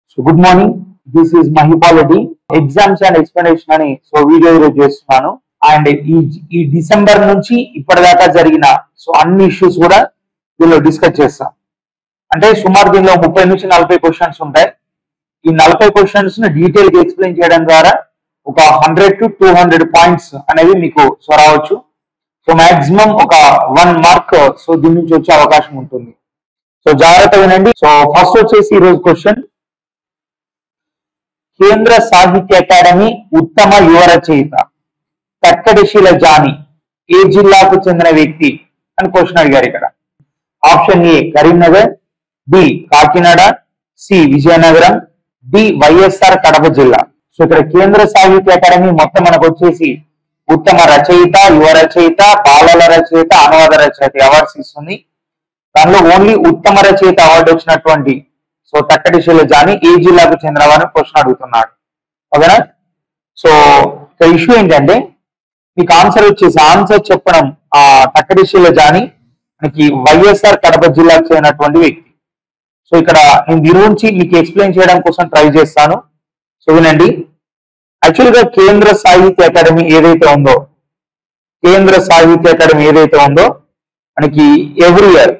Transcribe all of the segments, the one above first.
So good morning this is మహిపాలటి exams and explanation అని so video ఈరోజు చేస్తున్నాను అండ్ ఈ ఈ డిసెంబర్ నుంచి ఇప్పటిదాకా జరిగిన సో అన్ని ఇష్యూస్ కూడా దీనిలో డిస్కస్ చేస్తాం అంటే సుమారు దీనిలో ముప్పై నుంచి నలభై క్వశ్చన్స్ ఉంటాయి ఈ నలభై క్వశ్చన్స్ ని డీటెయిల్ గా ఎక్స్ప్లెయిన్ చేయడం ద్వారా ఒక hundred to two hundred points అనేవి మీకు సో రావచ్చు సో మాక్సిమం ఒక వన్ మార్క్ సో దీని నుంచి వచ్చే అవకాశం ఉంటుంది సో జాగ్రత్త వినండి సో ఫస్ట్ వచ్చేసి ఈ రోజు క్వశ్చన్ కేంద్ర సాహిత్య అకాడమీ ఉత్తమ యువ రచయిత తక్కడిశీల జాని ఏ జిల్లాకు చెందిన వ్యక్తి అని క్వశ్చన్ అడిగారు ఇక్కడ option A Karimnagar B Kakinada C Vizianagaram D YSR Kadapa జిల్లా సో ఇక్కడ కేంద్ర సాహిత్య అకాడమీ మొత్తం మనకు వచ్చేసి ఉత్తమ రచయిత యువ రచయిత బాలల రచయిత అనువాద రచయిత అవార్డ్స్ ఇస్తుంది దానిలో ఓన్లీ ఉత్తమ రచయిత అవార్డు వచ్చినటువంటి సో తక్కటి శైలజాని ఏ జిల్లాకు చెందినవారని క్వశ్చన్ అడుగుతున్నాడు ఓకేనా సో ఇక ఇష్యూ ఏంటంటే మీకు ఆన్సర్ వచ్చేసి ఆన్సర్ చెప్పడం ఆ తక్కడి శైలజాని మనకి వైఎస్ఆర్ కడప జిల్లాకు చెందినటువంటి వ్యక్తి సో ఇక్కడ నేను దీని గురించి మీకు ఎక్స్ప్లెయిన్ చేయడం కోసం ట్రై చేస్తాను సో వినండి యాక్చువల్ గా కేంద్ర సాహిత్య అకాడమీ ఏదైతే ఉందో కేంద్ర సాహిత్య అకాడమీ ఏదైతే ఉందో మనకి ఎవ్రీ ఇయర్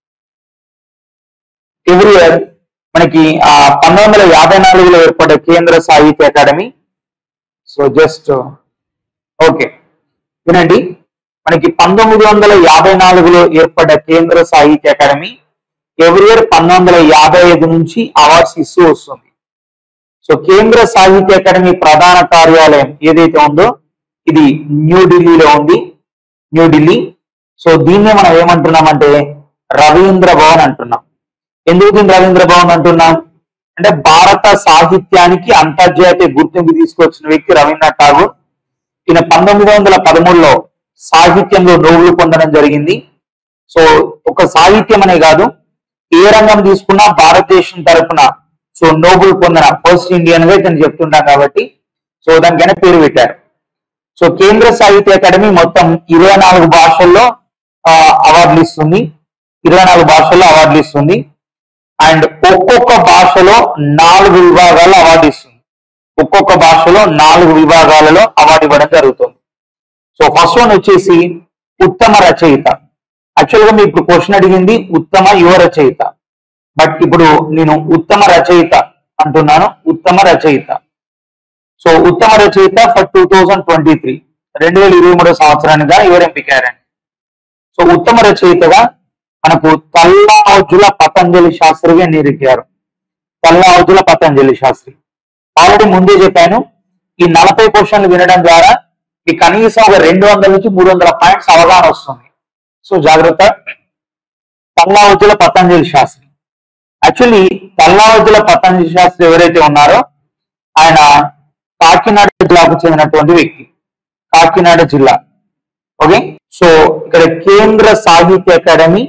ఎవ్రీ ఇయర్ మనకి ఆ పంతొమ్మిది వందల యాభై నాలుగులో ఏర్పడ్డ కేంద్ర Sahitya academy so just okay వినండి మనకి పంతొమ్మిది వందల యాభై నాలుగులో ఏర్పడ్డ కేంద్ర సాహిత్య అకాడమీ ఎవ్రీ ఇయర్ పంతొమ్మిది వందల యాభై ఐదు నుంచి అవార్డ్స్ ఇస్తూ వస్తుంది సో కేంద్ర సాహిత్య అకాడమీ ప్రధాన కార్యాలయం ఏదైతే ఉందో ఇది న్యూఢిల్లీలో ఉంది న్యూఢిల్లీ సో దీన్నే మనం ఏమంటున్నామంటే రవీంద్ర భవన్ అంటున్నాం ఎందుకు దీన్ని రవీంద్ర భవన్ అంటున్నాం అంటే భారత సాహిత్యానికి అంతర్జాతీయ గుర్తింపు తీసుకొచ్చిన వ్యక్తి రవీంద్రనాథ్ ఠాగూర్ ఈయన పంతొమ్మిది వందల పదమూడులో సాహిత్యంలో నోబుల్ పొందడం జరిగింది సో ఒక సాహిత్యం అనే కాదు ఏ రంగం తీసుకున్నా భారతదేశం తరపున సో నోబుల్ పొందిన ఫస్ట్ ఇండియన్ గా ఇతను చెప్తుంటాం కాబట్టి సో దానికైనా పేరు పెట్టారు సో కేంద్ర సాహిత్య అకాడమీ మొత్తం ఇరవై నాలుగు భాషల్లో ఆ, అవార్డులు ఇస్తుంది ఇరవై నాలుగు భాషల్లో అవార్డులు ఇస్తుంది అండ్ ఒక్కొక్క భాషలో నాలుగు విభాగాల్లో అవార్డు ఇస్తుంది ఒక్కొక్క భాషలో నాలుగు విభాగాలలో అవార్డు ఇవ్వడం జరుగుతుంది సో ఫస్ట్ వన్ వచ్చేసి ఉత్తమ రచయిత యాక్చువల్ గా మీ ఇప్పుడు క్వశ్చన్ అడిగింది ఉత్తమ యువ రచయిత బట్ ఇప్పుడు నేను ఉత్తమ రచయిత అంటున్నాను ఉత్తమ రచయిత సో ఉత్తమ రచయిత for two thousand twenty three రెండు వేల ఇరవై మూడో సంవత్సరానిగా ఎవరు ఎంపికారండి సో ఉత్తమ రచయితగా మనకు తల్లాజుల పతంజలి శాస్త్రిగా ఎన్నిరికారు తల్లాజుల పతంజలి శాస్త్రి ఆల్రెడీ ముందే చెప్పాను ఈ నలభై క్వశ్చన్లు వినడం ద్వారా ఈ కనీసం ఒక రెండు వందల నుంచి మూడు వందల పాయింట్స్ అవగాహన వస్తుంది సో జాగ్రత్త తల్లావజ్జుల పతంజలి శాస్త్రి యాక్చువల్లీ తల్లావజ్జుల పతంజలి శాస్త్రి ఎవరైతే ఉన్నారో ఆయన కాకినాడ జిల్లాకు చెందినటువంటి వ్యక్తి కాకినాడ జిల్లా ఓకే సో ఇక్కడ కేంద్ర సాహిత్య అకాడమీ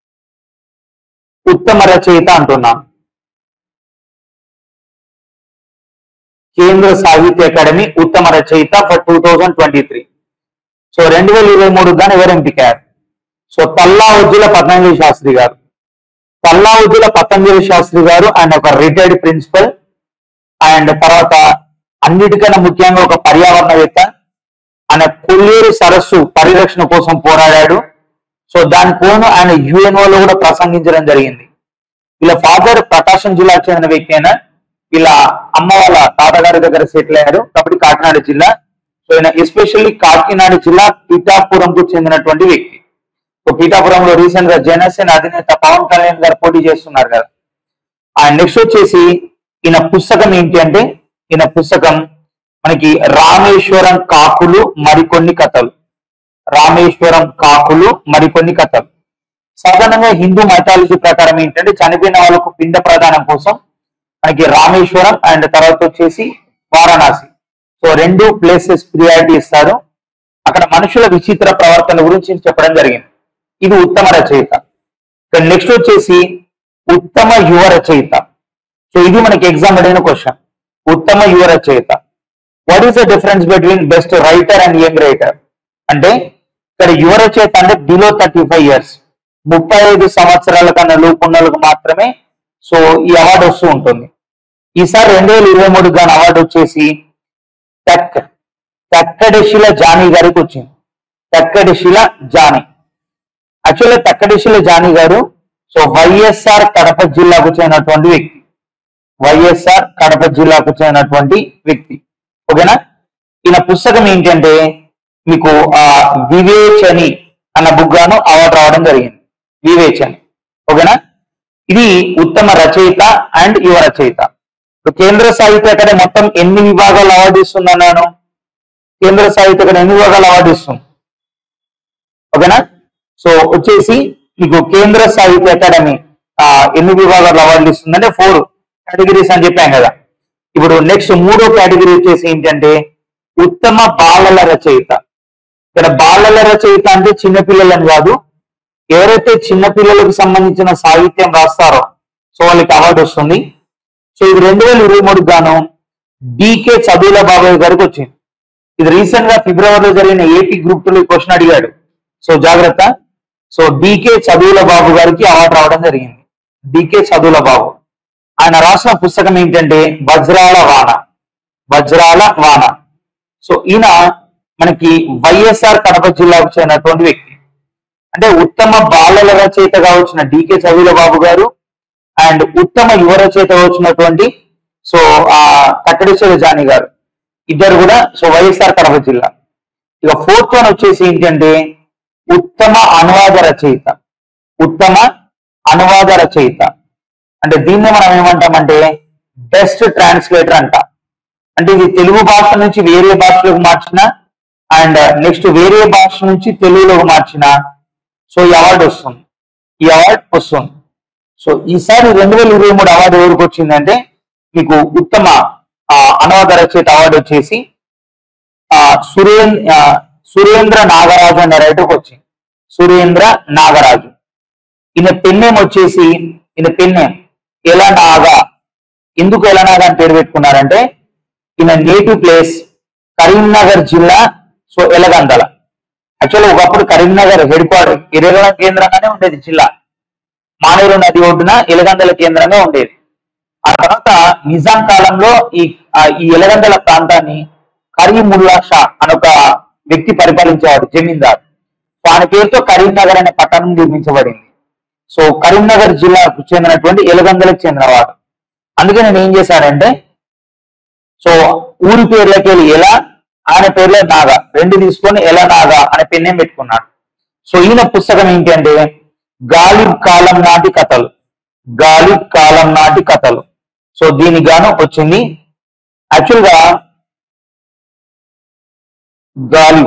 ఉత్తమ రచయిత అంటున్నాం కేంద్ర సాహిత్య అకాడమీ ఉత్తమ రచయిత for two thousand twenty three so రెండు వేల ఇరవై మూడు గాని ఎవరు ఎంపికారు so Tallavajjula Patanjali Sastry garu Tallavajjula Patanjali Sastry గారు ఆయన ఒక రిటైర్డ్ ప్రిన్సిపల్ అండ్ తర్వాత అన్నిటికన్నా ముఖ్యంగా ఒక పర్యావరణవేత్త ఆయన కొల్లేరు సరస్సు పరిరక్షణ కోసం పోరాడాడు సో దాని పోను ఆయన UNO లో కూడా ప్రసంగించడం జరిగింది వీళ్ళ ఫాదర్ ప్రకాశం జిల్లాకు చెందిన వ్యక్తి అయినా వీళ్ళ అమ్మ వాళ్ళ తాతగారి దగ్గర సెటిల్ అయ్యారు కాబట్టి కాకినాడ జిల్లా సో ఈయన ఎస్పెషల్లీ కాకినాడ జిల్లా పిఠాపురంకు చెందినటువంటి వ్యక్తి సో పిఠాపురంలో రీసెంట్ గా జనసేన అధినేత పవన్ కళ్యాణ్ గారు పోటీ చేస్తున్నారు కదా ఆ నెక్స్ట్ వచ్చేసి ఈయన పుస్తకం ఏంటి అంటే ఈయన పుస్తకం మనకి రామేశ్వరం కాకులు మరికొన్ని కథలు రామేశ్వరం కాకులు మరికొన్ని కథలు సాధారణంగా హిందూ మైథాలజీ ప్రకారం ఏంటంటే చనిపోయిన వాళ్ళకు పిండ ప్రదానం కోసం మనకి రామేశ్వరం అండ్ తర్వాత వచ్చేసి వారణాసి సో రెండు ప్లేసెస్ ప్రియారిటీ ఇస్తారు అక్కడ మనుషుల విచిత్ర ప్రవర్తన గురించి చెప్పడం జరిగింది ఇది ఉత్తమ రచయిత నెక్స్ట్ వచ్చేసి ఉత్తమ యువ రచయిత సో ఇది మనకి ఎగ్జామ్ అడిగిన క్వశ్చన్ ఉత్తమ యువ రచయిత what is the difference between best writer and young writer అంటే ఇక్కడ యువ రచయిత అంటే బిలో థర్టీ ఫైవ్ ఇయర్స్ ముప్పై ఐదు సంవత్సరాల కన్నా లోపు ఉన్న వాళ్ళకు మాత్రమే సో ఈ అవార్డు వస్తూ ఉంటుంది ఈసారి రెండు వేల ఇరవై మూడు గాను అవార్డు వచ్చేసి తక్ తక్కడిశిల జానీ గారికి వచ్చింది తక్కడిశిల జానీ యాక్చువల్గా తక్కడిశిల జానీ గారు సో వైఎస్ఆర్ కడప జిల్లాకు చెందినటువంటి వ్యక్తి వైఎస్ఆర్ కడప జిల్లాకు చెందినటువంటి వ్యక్తి ఓకేనా ఈయన పుస్తకం ఏంటంటే మీకు ఆ వివేచని అన్న బుక్ గాను అవార్డు రావడం జరిగింది వివేచని ఓకేనా ఇది ఉత్తమ రచయిత అండ్ యువ రచయిత ఇప్పుడు కేంద్ర సాహిత్య అకాడమీ మొత్తం ఎన్ని విభాగాలు అవార్డు ఇస్తుంది అన్నాను కేంద్ర సాహిత్య అకాడమీ ఎన్ని విభాగాలు అవార్డు ఇస్తుంది ఓకేనా సో వచ్చేసి మీకు కేంద్ర సాహిత్య అకాడమీ ఆ, ఎన్ని విభాగాలు అవార్డులు ఇస్తుంది అంటే ఫోర్ కేటగిరీస్ అని చెప్పాం కదా ఇప్పుడు నెక్స్ట్ మూడో కేటగిరీ వచ్చేసి ఏంటంటే ఉత్తమ బాలల రచయిత ఇక్కడ బాలల రచయిత అంటే చిన్నపిల్లలని కాదు ఎవరైతే చిన్నపిల్లలకు సంబంధించిన సాహిత్యం రాస్తారో సో వాళ్ళకి అవార్డు వస్తుంది సో ఇది రెండు వేల ఇరవై మూడు గాను డికే చదువుల బాబాయ్ గారికి వచ్చింది ఇది రీసెంట్ గా ఫిబ్రవరిలో జరిగిన ఏపీ గ్రూప్ టూ క్వశ్చన్ అడిగాడు సో జాగ్రత్త సో డికే చదువుల బాబు గారికి అవార్డు రావడం జరిగింది డికే చదువుల బాబు ఆయన రాసిన పుస్తకం ఏంటంటే వజ్రాల వాన వజ్రాల వాన సో ఈయన మనకి వైఎస్ఆర్ కడప జిల్లాకు చెందినటువంటి వ్యక్తి అంటే ఉత్తమ బాలల రచయితగా వచ్చిన డికే చదువుల బాబు గారు అండ్ ఉత్తమ యువ రచయితగా వచ్చినటువంటి సో ఆ కట్టడేశ్వర జాని గారు ఇద్దరు కూడా సో వైఎస్ఆర్ కడప జిల్లా ఇక ఫోర్త్ వన్ వచ్చేసి ఏంటంటే ఉత్తమ అనువాద రచయిత ఉత్తమ అనువాద రచయిత అంటే దీన్ని మనం ఏమంటామంటే బెస్ట్ ట్రాన్స్లేటర్ అంట అంటే ఇది తెలుగు భాష నుంచి వేరే భాషలోకి మార్చిన అండ్ నెక్స్ట్ వేరే భాష నుంచి తెలుగులోకి మార్చిన సో ఈ అవార్డు వస్తుంది ఈ అవార్డు వస్తుంది సో ఈసారి రెండు వేల ఇరవై మూడు అవార్డు ఎవరికి వచ్చిందంటే మీకు ఉత్తమ ఆ, అనువాద రచయిత అవార్డు వచ్చేసి ఆ, సురేన్ ఆ, సురేంద్ర నాగరాజు అనే రైటర్కి వచ్చింది సురేంద్ర నాగరాజు ఈయన పెన్నేం వచ్చేసి ఈయన పెన్నేం ఎలా నాగా ఎందుకు ఎలా నాగా అని పేరు పెట్టుకున్నారంటే ఈయన నేటివ్ ప్లేస్ కరీంనగర్ జిల్లా సో ఎలగందల యాక్చువల్ ఒకప్పుడు కరీంనగర్ హెడ్ క్వార్టర్ ఇరవై కేంద్రంగానే ఉండేది జిల్లా మానేరు నది ఒడ్డున ఎలగందల కేంద్రంగా ఉండేది ఆ తర్వాత నిజాం కాలంలో ఈ ఆ, ఈ ఎలగందల ప్రాంతాన్ని కరీముల్లా షా అని ఒక వ్యక్తి పరిపాలించేవాడు జమీందార్ సో ఆయన పేరుతో కరీంనగర్ అనే పట్టణం నిర్మించబడింది సో కరీంనగర్ జిల్లాకు చెందినటువంటి ఎలగందలకు చెందినవాడు అందుకే నేను ఏం చేశానంటే సో ఊరి పేర్లకి వెళ్ళి ఎలా ఆయన పేర్లో నాగా రెండు తీసుకొని ఎలా నాగా అనే పెన్నేం పెట్టుకున్నాడు సో ఈయన పుస్తకం ఏంటి అంటే గాలిబ్ కాలం నాటి కథలు గాలిబ్ కాలం నాటి కథలు సో దీనికి గాను వచ్చింది యాక్చువల్ గా గాలి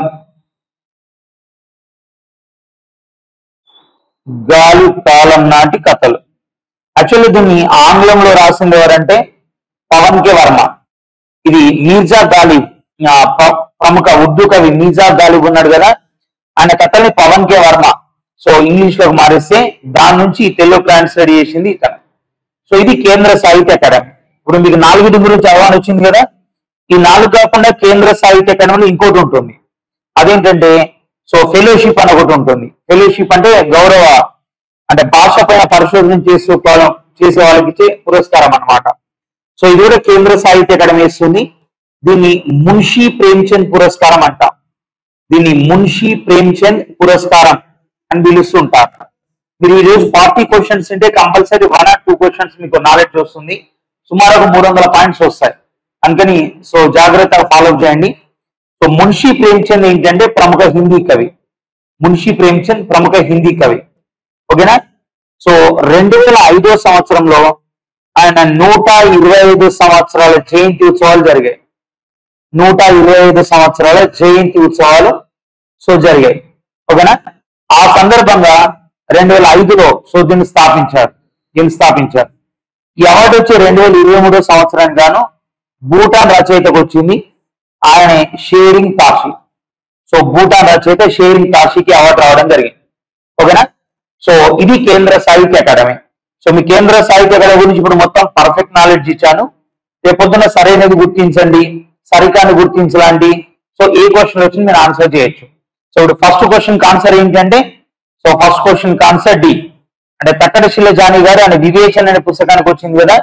గాలి కాలం నాటి కథలు యాక్చువల్లీ దీన్ని ఆంగ్లంలో రాసింది ఎవరంటే పవన్ కే వర్మ ఇది మీర్జా గాలిబ్ ఆ, ప్ర- ప్రముఖ ఉర్దూ కవి మీర్జా గాలిబ్ ఉన్నాడు కదా ఆయన కథల్ని Pavan K Varma so English లోకి మారిస్తే దాని నుంచి తెలుగు ట్రాన్స్లేట్ చేసింది ఇతను సో ఇది కేంద్ర సాహిత్య అకాడమీ ఇప్పుడు మీకు నాలుగుటి గురించి అవగాహన వచ్చింది కదా ఈ నాలుగు కాకుండా కేంద్ర సాహిత్య అకాడమీలో ఇంకోటి ఉంటుంది అదేంటంటే సో ఫెలోషిప్ అని ఒకటి ఉంటుంది ఫెలోషిప్ అంటే గౌరవ అంటే భాష పైన పరిశోధన చేసే వాళ్ళ- చేసే వాళ్ళకి ఇచ్చే పురస్కారం అన్నమాట సో ఇది కూడా కేంద్ర సాహిత్య అకాడమీ ఇస్తుంది దీన్ని మున్షి ప్రేమ్చంద్ పురస్కారం అంటాం దీన్ని మున్షి ప్రేమ్చంద్ పురస్కారం అని పిలుస్తుంటారు మీరు ఈ రోజు ఫార్టీ క్వశ్చన్స్ ఉంటే compulsory one or two questions మీకు నాలెడ్జ్ వస్తుంది సుమారు ఒక మూడు వందల పాయింట్స్ వస్తాయి అందుకని సో జాగ్రత్తగా ఫాలో చేయండి సో మున్షి ప్రేమ్చంద్ ఏంటంటే ప్రముఖ హిందీ కవి మున్షి ప్రేమ్చంద్ ప్రముఖ హిందీ కవి ఓకేనా సో రెండు వేల ఐదో సంవత్సరంలో ఆయన నూట ఇరవై ఐదు సంవత్సరాల జయంతి ఉత్సవాలు జరిగాయి నూట ఇరవై ఐదు సంవత్సరాల జయంతి ఉత్సవాలు సో జరిగాయి ఓకేనా ఆ సందర్భంగా రెండు వేల ఐదులో సో దీన్ని స్థాపించారు దీన్ని స్థాపించారు ఈ అవార్డు వచ్చి రెండు వేల ఇరవై మూడో సంవత్సరానికి గాను భూటాన్ రచయితకు వచ్చింది ఆయన షేరింగ్ తాషి సో భూటాన్ రచయిత షేరింగ్ తాషికి అవార్డు రావడం జరిగింది ఓకేనా సో ఇది కేంద్ర సాహిత్య అకాడమీ సో మీ కేంద్ర సాహిత్య అకాడమీ గురించి ఇప్పుడు మొత్తం పర్ఫెక్ట్ నాలెడ్జ్ ఇచ్చాను రేపొద్దున సరైనది గుర్తించండి సరికాని గుర్తించలాంటి సో ఏ క్వశ్చన్ వచ్చింది మీరు ఆన్సర్ చేయొచ్చు సో ఇప్పుడు ఫస్ట్ క్వశ్చన్ ఆన్సర్ ఏంటంటే so first question answer D అంటే తక్కడశిల జాని గారు ఆయన వివేచన అనే పుస్తకానికి వచ్చింది కదా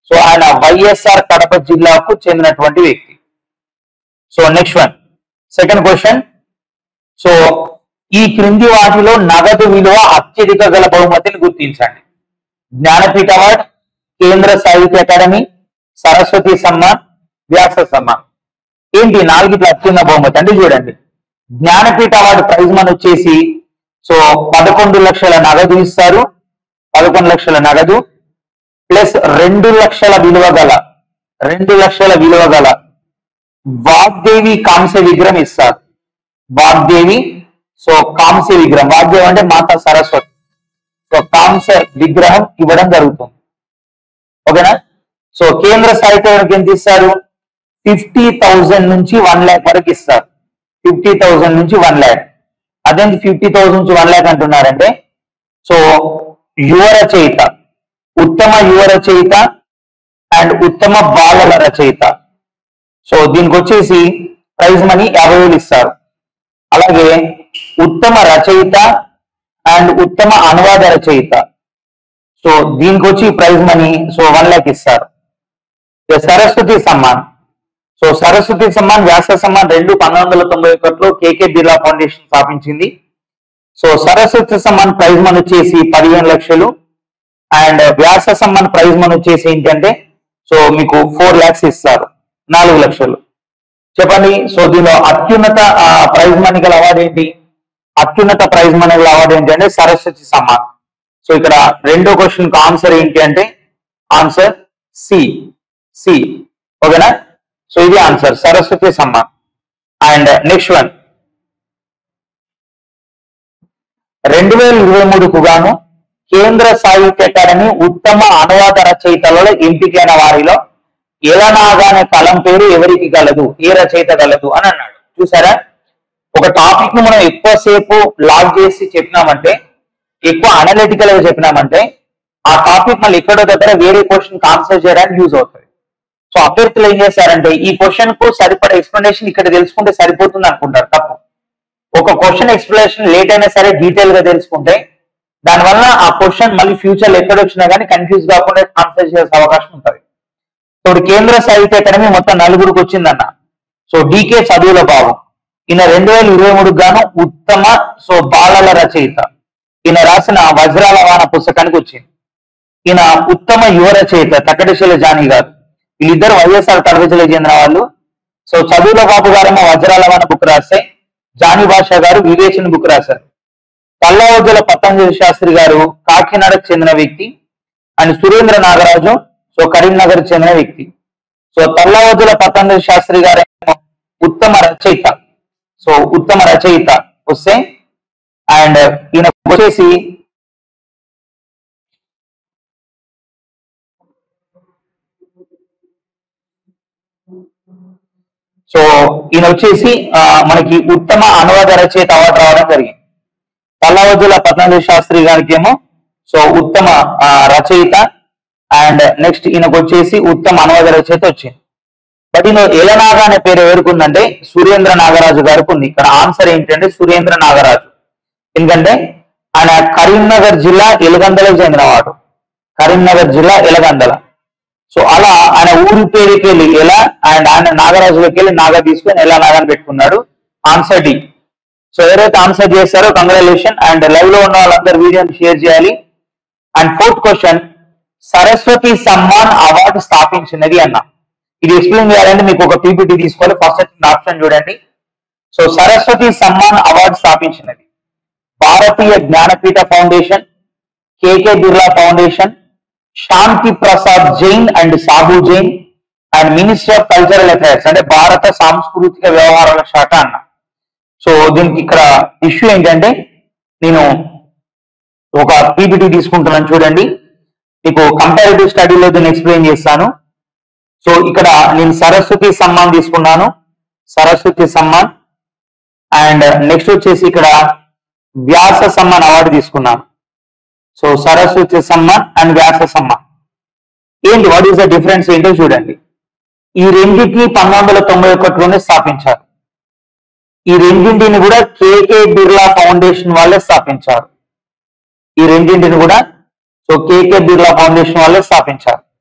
సో ఆయన వైఎస్ఆర్ కడప జిల్లాకు చెందినటువంటి వ్యక్తి so next one second question so ఈ క్రింది వాటిలో నగదు విలువ అత్యధిక గల బహుమతిని గుర్తించండి జ్ఞానపీఠ అవార్డ్ కేంద్ర సాహిత్య అకాడమీ సరస్వతి సమ్మాన్ వ్యాస సమ్మాన్ ఏంటి నాలుగిట్లో అత్యున్న బహుమతి అంటే చూడండి జ్ఞానపీఠ అవార్డు ప్రైజ్ మనీ వచ్చేసి సో పదకొండు లక్షల నగదు ఇస్తారు పదకొండు లక్షల నగదు ప్లస్ రెండు లక్షల విలువ గల రెండు లక్షల విలువ గల వాగ్దేవి కాంస్య విగ్రహం ఇస్తారు వాగ్దేవి సో కాంస్య విగ్రహం వాగ్దేవి అంటే మాతా సరస్వతి సో కాంస్య విగ్రహం ఇవ్వడం జరుగుతుంది ఓకేనా సో కేంద్ర సాహిత్యానికి ఎంత ఇస్తారు ఫిఫ్టీ థౌజండ్ నుంచి వన్ ల్యాక్ వరకు ఇస్తారు ఫిఫ్టీ థౌజండ్ నుంచి వన్ ల్యాక్ అదేంటి ఫిఫ్టీ థౌజండ్ నుంచి వన్ ల్యాక్ అంటున్నారంటే సో యువ రచయిత ఉత్తమ యువ రచయిత అండ్ ఉత్తమ బాలల రచయిత సో దీనికి వచ్చేసి ప్రైజ్ మనీ యాభై వేలు ఇస్తారు అలాగే ఉత్తమ రచయిత అండ్ ఉత్తమ అనువాద రచయిత సో దీనికి వచ్చి prize money so one lakh ఇస్తారు ఇక సరస్వతి సమ్మాన్ సో సరస్వతి సమ్మాన్ వ్యాస సమ్మాన్ రెండు పంతొమ్మిది వందల తొంభై ఒకటిలో కేకే బిర్లా ఫౌండేషన్ స్థాపించింది so Saraswati Samman prize money వచ్చేసి పదిహేను లక్షలు and Vyas Samman prize money వచ్చేసి ఏంటంటే సో మీకు ఫోర్ ల్యాక్స్ ఇస్తారు నాలుగు లక్షలు చెప్పండి సో దీనిలో అత్యున్నత ప్రైజ్ మనీ గల అవార్డు ఏంటి అత్యున్నత ప్రైజ్ మనీ గల అవార్డు ఏంటంటే సరస్వతి సమ్మాన్ సో ఇక్కడ రెండో క్వశ్చన్ కి ఆన్సర్ ఏంటి అంటే ఆన్సర్ సి సి ఓకేనా సో ఇది answer Saraswati Samman and next one రెండు వేల ఇరవై మూడుకు గాను కేంద్ర సాహిత్య అకాడమీ ఉత్తమ అనువాద రచయితలలో ఎంపికైన వారిలో ఎలనాగా అనే కలం పేరు ఎవరికి గలదు ఏ రచయిత గలదు అని అన్నాడు చూసారా ఒక టాపిక్ ను మనం ఎక్కువసేపు లాగ్ చేసి చెప్పినామంటే ఎక్కువ అనలిటికల్ గా చెప్పినామంటే ఆ టాపిక్ మళ్ళీ ఎక్కడో దగ్గర వేరే క్వశ్చన్ ఆన్సర్ చేయడానికి యూజ్ అవుతుంది సో అభ్యర్థులు ఏం చేశారంటే ఈ క్వశ్చన్ కు సరిపడే ఎక్స్ప్లెనేషన్ ఇక్కడ తెలుసుకుంటే సరిపోతుంది అనుకుంటారు తప్పు ఒక క్వశ్చన్ ఎక్స్ప్లెనేషన్ లేట్ అయినా సరే డీటెయిల్ గా తెలుసుకుంటే దానివల్ల ఆ క్వశ్చన్ మళ్ళీ ఫ్యూచర్ లో ఎక్కడ వచ్చినా కానీ కన్ఫ్యూజ్ కాకుండా ఆన్సర్ చేసే అవకాశం ఉంటుంది సో ఇప్పుడు కేంద్ర సాహిత్య అకాడమీ మొత్తం నలుగురికి వచ్చిందన్న సో డీకే చదువుల బాబు ఈయన రెండు వేల ఇరవై మూడుకు గాను ఉత్తమ సో బాలల రచయిత ఈయన రాసిన వజ్రాల వాన పుస్తకానికి వచ్చింది ఈయన ఉత్తమ యువ రచయిత తక్కడిశీల జానీ గారు వీళ్ళిద్దరు వైఎస్ఆర్ కడప జిల్లా చెందిన వాళ్ళు సో చదువుల బాబు గారేమో వజ్రాల వాన బుక్ రాస్తే జానీ భాషా గారు వివేచన బుక్ రాశారు తల్లవజ్జల పతంజలి శాస్త్రి గారు కాకినాడకు చెందిన వ్యక్తి అండ్ సురేంద్ర నాగరాజు సో కరీంనగర్ చెందిన వ్యక్తి సో తల్లవజ్జల పతంజలి శాస్త్రి గారు ఉత్తమ రచయిత సో ఉత్తమ రచయిత వస్తే అండ్ ఈయన వచ్చేసి సో ఈయన వచ్చేసి ఆ, మనకి ఉత్తమ అనువాద రచయిత అవార్డు రావడం జరిగింది పల్లవజుల పతంజలి శాస్త్రి గారికి ఏమో సో ఉత్తమ ఆ, రచయిత అండ్ నెక్స్ట్ ఈయనకు వచ్చేసి ఉత్తమ అనువాద రచయిత వచ్చింది బట్ ఈయన ఎలనాగ అనే పేరు ఎవరికి ఉందంటే సురేంద్ర నాగరాజు గారికి ఉంది ఇక్కడ ఆన్సర్ ఏంటంటే సురేంద్ర నాగరాజు ఎందుకంటే ఆయన కరీంనగర్ జిల్లా ఎలగందలకు చెందినవాడు కరీంనగర్ జిల్లా ఎలగందల సో అలా ఆయన ఊరి పేరుకి వెళ్ళి ఎలా అండ్ ఆయన నాగరాజులోకి వెళ్ళి నాగ తీసుకొని ఎలా నాగని పెట్టుకున్నాడు ఆన్సర్ డి సో ఎవరైతే ఆన్సర్ చేస్తారో కంగ్రాచులేషన్ అండ్ లైవ్ లో ఉన్న వాళ్ళందరూ వీడియోని షేర్ చేయాలి and fourth question Saraswati Samman award స్థాపించినది అన్న ఇది ఎక్స్ప్లెయిన్ చేయాలంటే మీకు ఒక పీపీటీ తీసుకోవాలి ఫస్ట్ ఆప్షన్ చూడండి సో సరస్వతి సమ్మాన్ అవార్డు స్థాపించినది Bharatiya Jnanpith foundation KK Birla foundation Shanti Prasad Jain and Sabu Jain and ministry of cultural affairs అంటే భారత సాంస్కృతిక వ్యవహారాల శాఖ అన్న సో దీనికి ఇక్కడ ఇష్యూ ఏంటంటే నేను ఒక పీపీటీ తీసుకుంటున్నాను చూడండి మీకు కంపారిటివ్ స్టడీలో దీన్ని ఎక్స్ప్లెయిన్ చేస్తాను సో ఇక్కడ నేను సరస్వతి సమ్మాన్ తీసుకున్నాను సరస్వతి సమ్మాన్ అండ్ నెక్స్ట్ వచ్చేసి ఇక్కడ వ్యాస సమ్మాన్ అవార్డు తీసుకున్నాను సో సరస్వతి సమ్మాన్ అండ్ వ్యాస సమ్మాన్ ఏంటి వాట్ ఈస్ ద డిఫరెన్స్ ఏంటో చూడండి ఈ రెండింటిని పంతొమ్మిది వందల తొంభై ఒకటిలోనే స్థాపించారు ఈ రెండింటిని కూడా కేకే బిర్లా ఫౌండేషన్ వాళ్ళే స్థాపించారు ఈ రెండింటిని కూడా సో కేకే బిర్లా ఫౌండేషన్ వాళ్ళే స్థాపించారు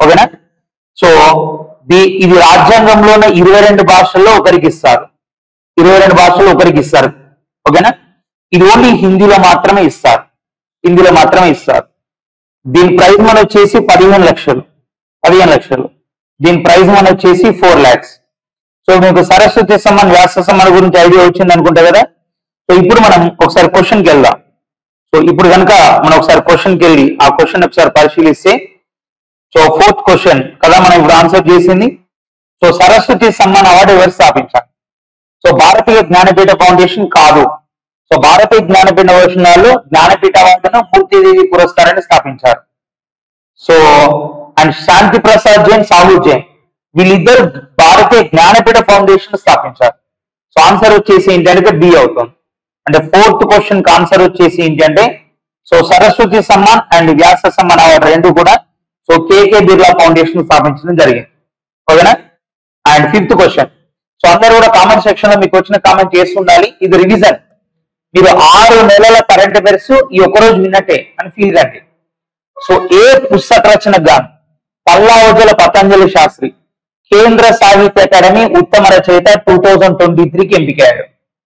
ఓకేనా సో ది- ఇది రాజ్యాంగంలోనే ఇరవై రెండు భాషల్లో ఒకరికి ఇస్తారు ఇరవై రెండు భాషల్లో ఒకరికి ఇస్తారు ఓకేనా ఇది ఓన్లీ హిందీలో మాత్రమే ఇస్తారు హిందీలో మాత్రమే ఇస్తారు దీని ప్రైజ్ మన వచ్చేసి పదిహేను లక్షలు పదిహేను లక్షలు దీని ప్రైజ్ మన వచ్చేసి ఫోర్ ల్యాక్స్ సో మీకు సరస్వతి సమ్మాన్ వ్యాస సమ్మాన్ గురించి ఐడియా వచ్చింది అనుకుంటా కదా సో ఇప్పుడు మనం ఒకసారి క్వశ్చన్కి వెళ్దాం సో ఇప్పుడు కనుక మనం ఒకసారి క్వశ్చన్కి వెళ్ళి ఆ క్వశ్చన్ ఒకసారి పరిశీలిస్తే సో ఫోర్త్ క్వశ్చన్ కదా మనం ఇప్పుడు ఆన్సర్ చేసింది సో సరస్వతి సమ్మాన్ అవార్డు ఎవరు స్థాపించారు సో భారతీయ జ్ఞానపీఠ ఫౌండేషన్ కాదు సో భారతీయ జ్ఞానపీఠ ఫౌండేషన్ వాళ్ళు జ్ఞానపీఠ అవార్డును మూర్తిదేవి పురస్కారాన్ని స్థాపించారు సో అండ్ శాంతి ప్రసాద్ జైన్ సాహు జైన్ వీళ్ళిద్దరు భారతీయ జ్ఞానపీఠ ఫౌండేషన్ స్థాపించారు సో ఆన్సర్ వచ్చేసి ఏంటంటే బి అవుతుంది అంటే ఫోర్త్ క్వశ్చన్ కి ఆన్సర్ వచ్చేసి ఏంటంటే so Saraswati Samman and Vyas Samman award రెండు కూడా సో కేకే బిర్లా ఫౌండేషన్ స్థాపించడం జరిగింది ఓకేనా అండ్ ఫిఫ్త్ క్వశ్చన్ సో అందరూ కూడా కామెంట్ సెక్షన్ లో మీకు వచ్చిన కామెంట్ చేసి ఉండాలి ఇది రివిజన్ మీరు ఆరు నెలల కరెంట్ అఫైర్స్ ఈ ఒక్క రోజు విన్నట్టే అని ఫీల్ కండి సో ఏ పుస్తక రచన గాను పల్లావజల పతంజలి శాస్త్రి కేంద్ర సాహిత్య అకాడమీ ఉత్తమ రచయిత టూ థౌజండ్ ట్వంటీ త్రీకి ఎంపికయ్యాడు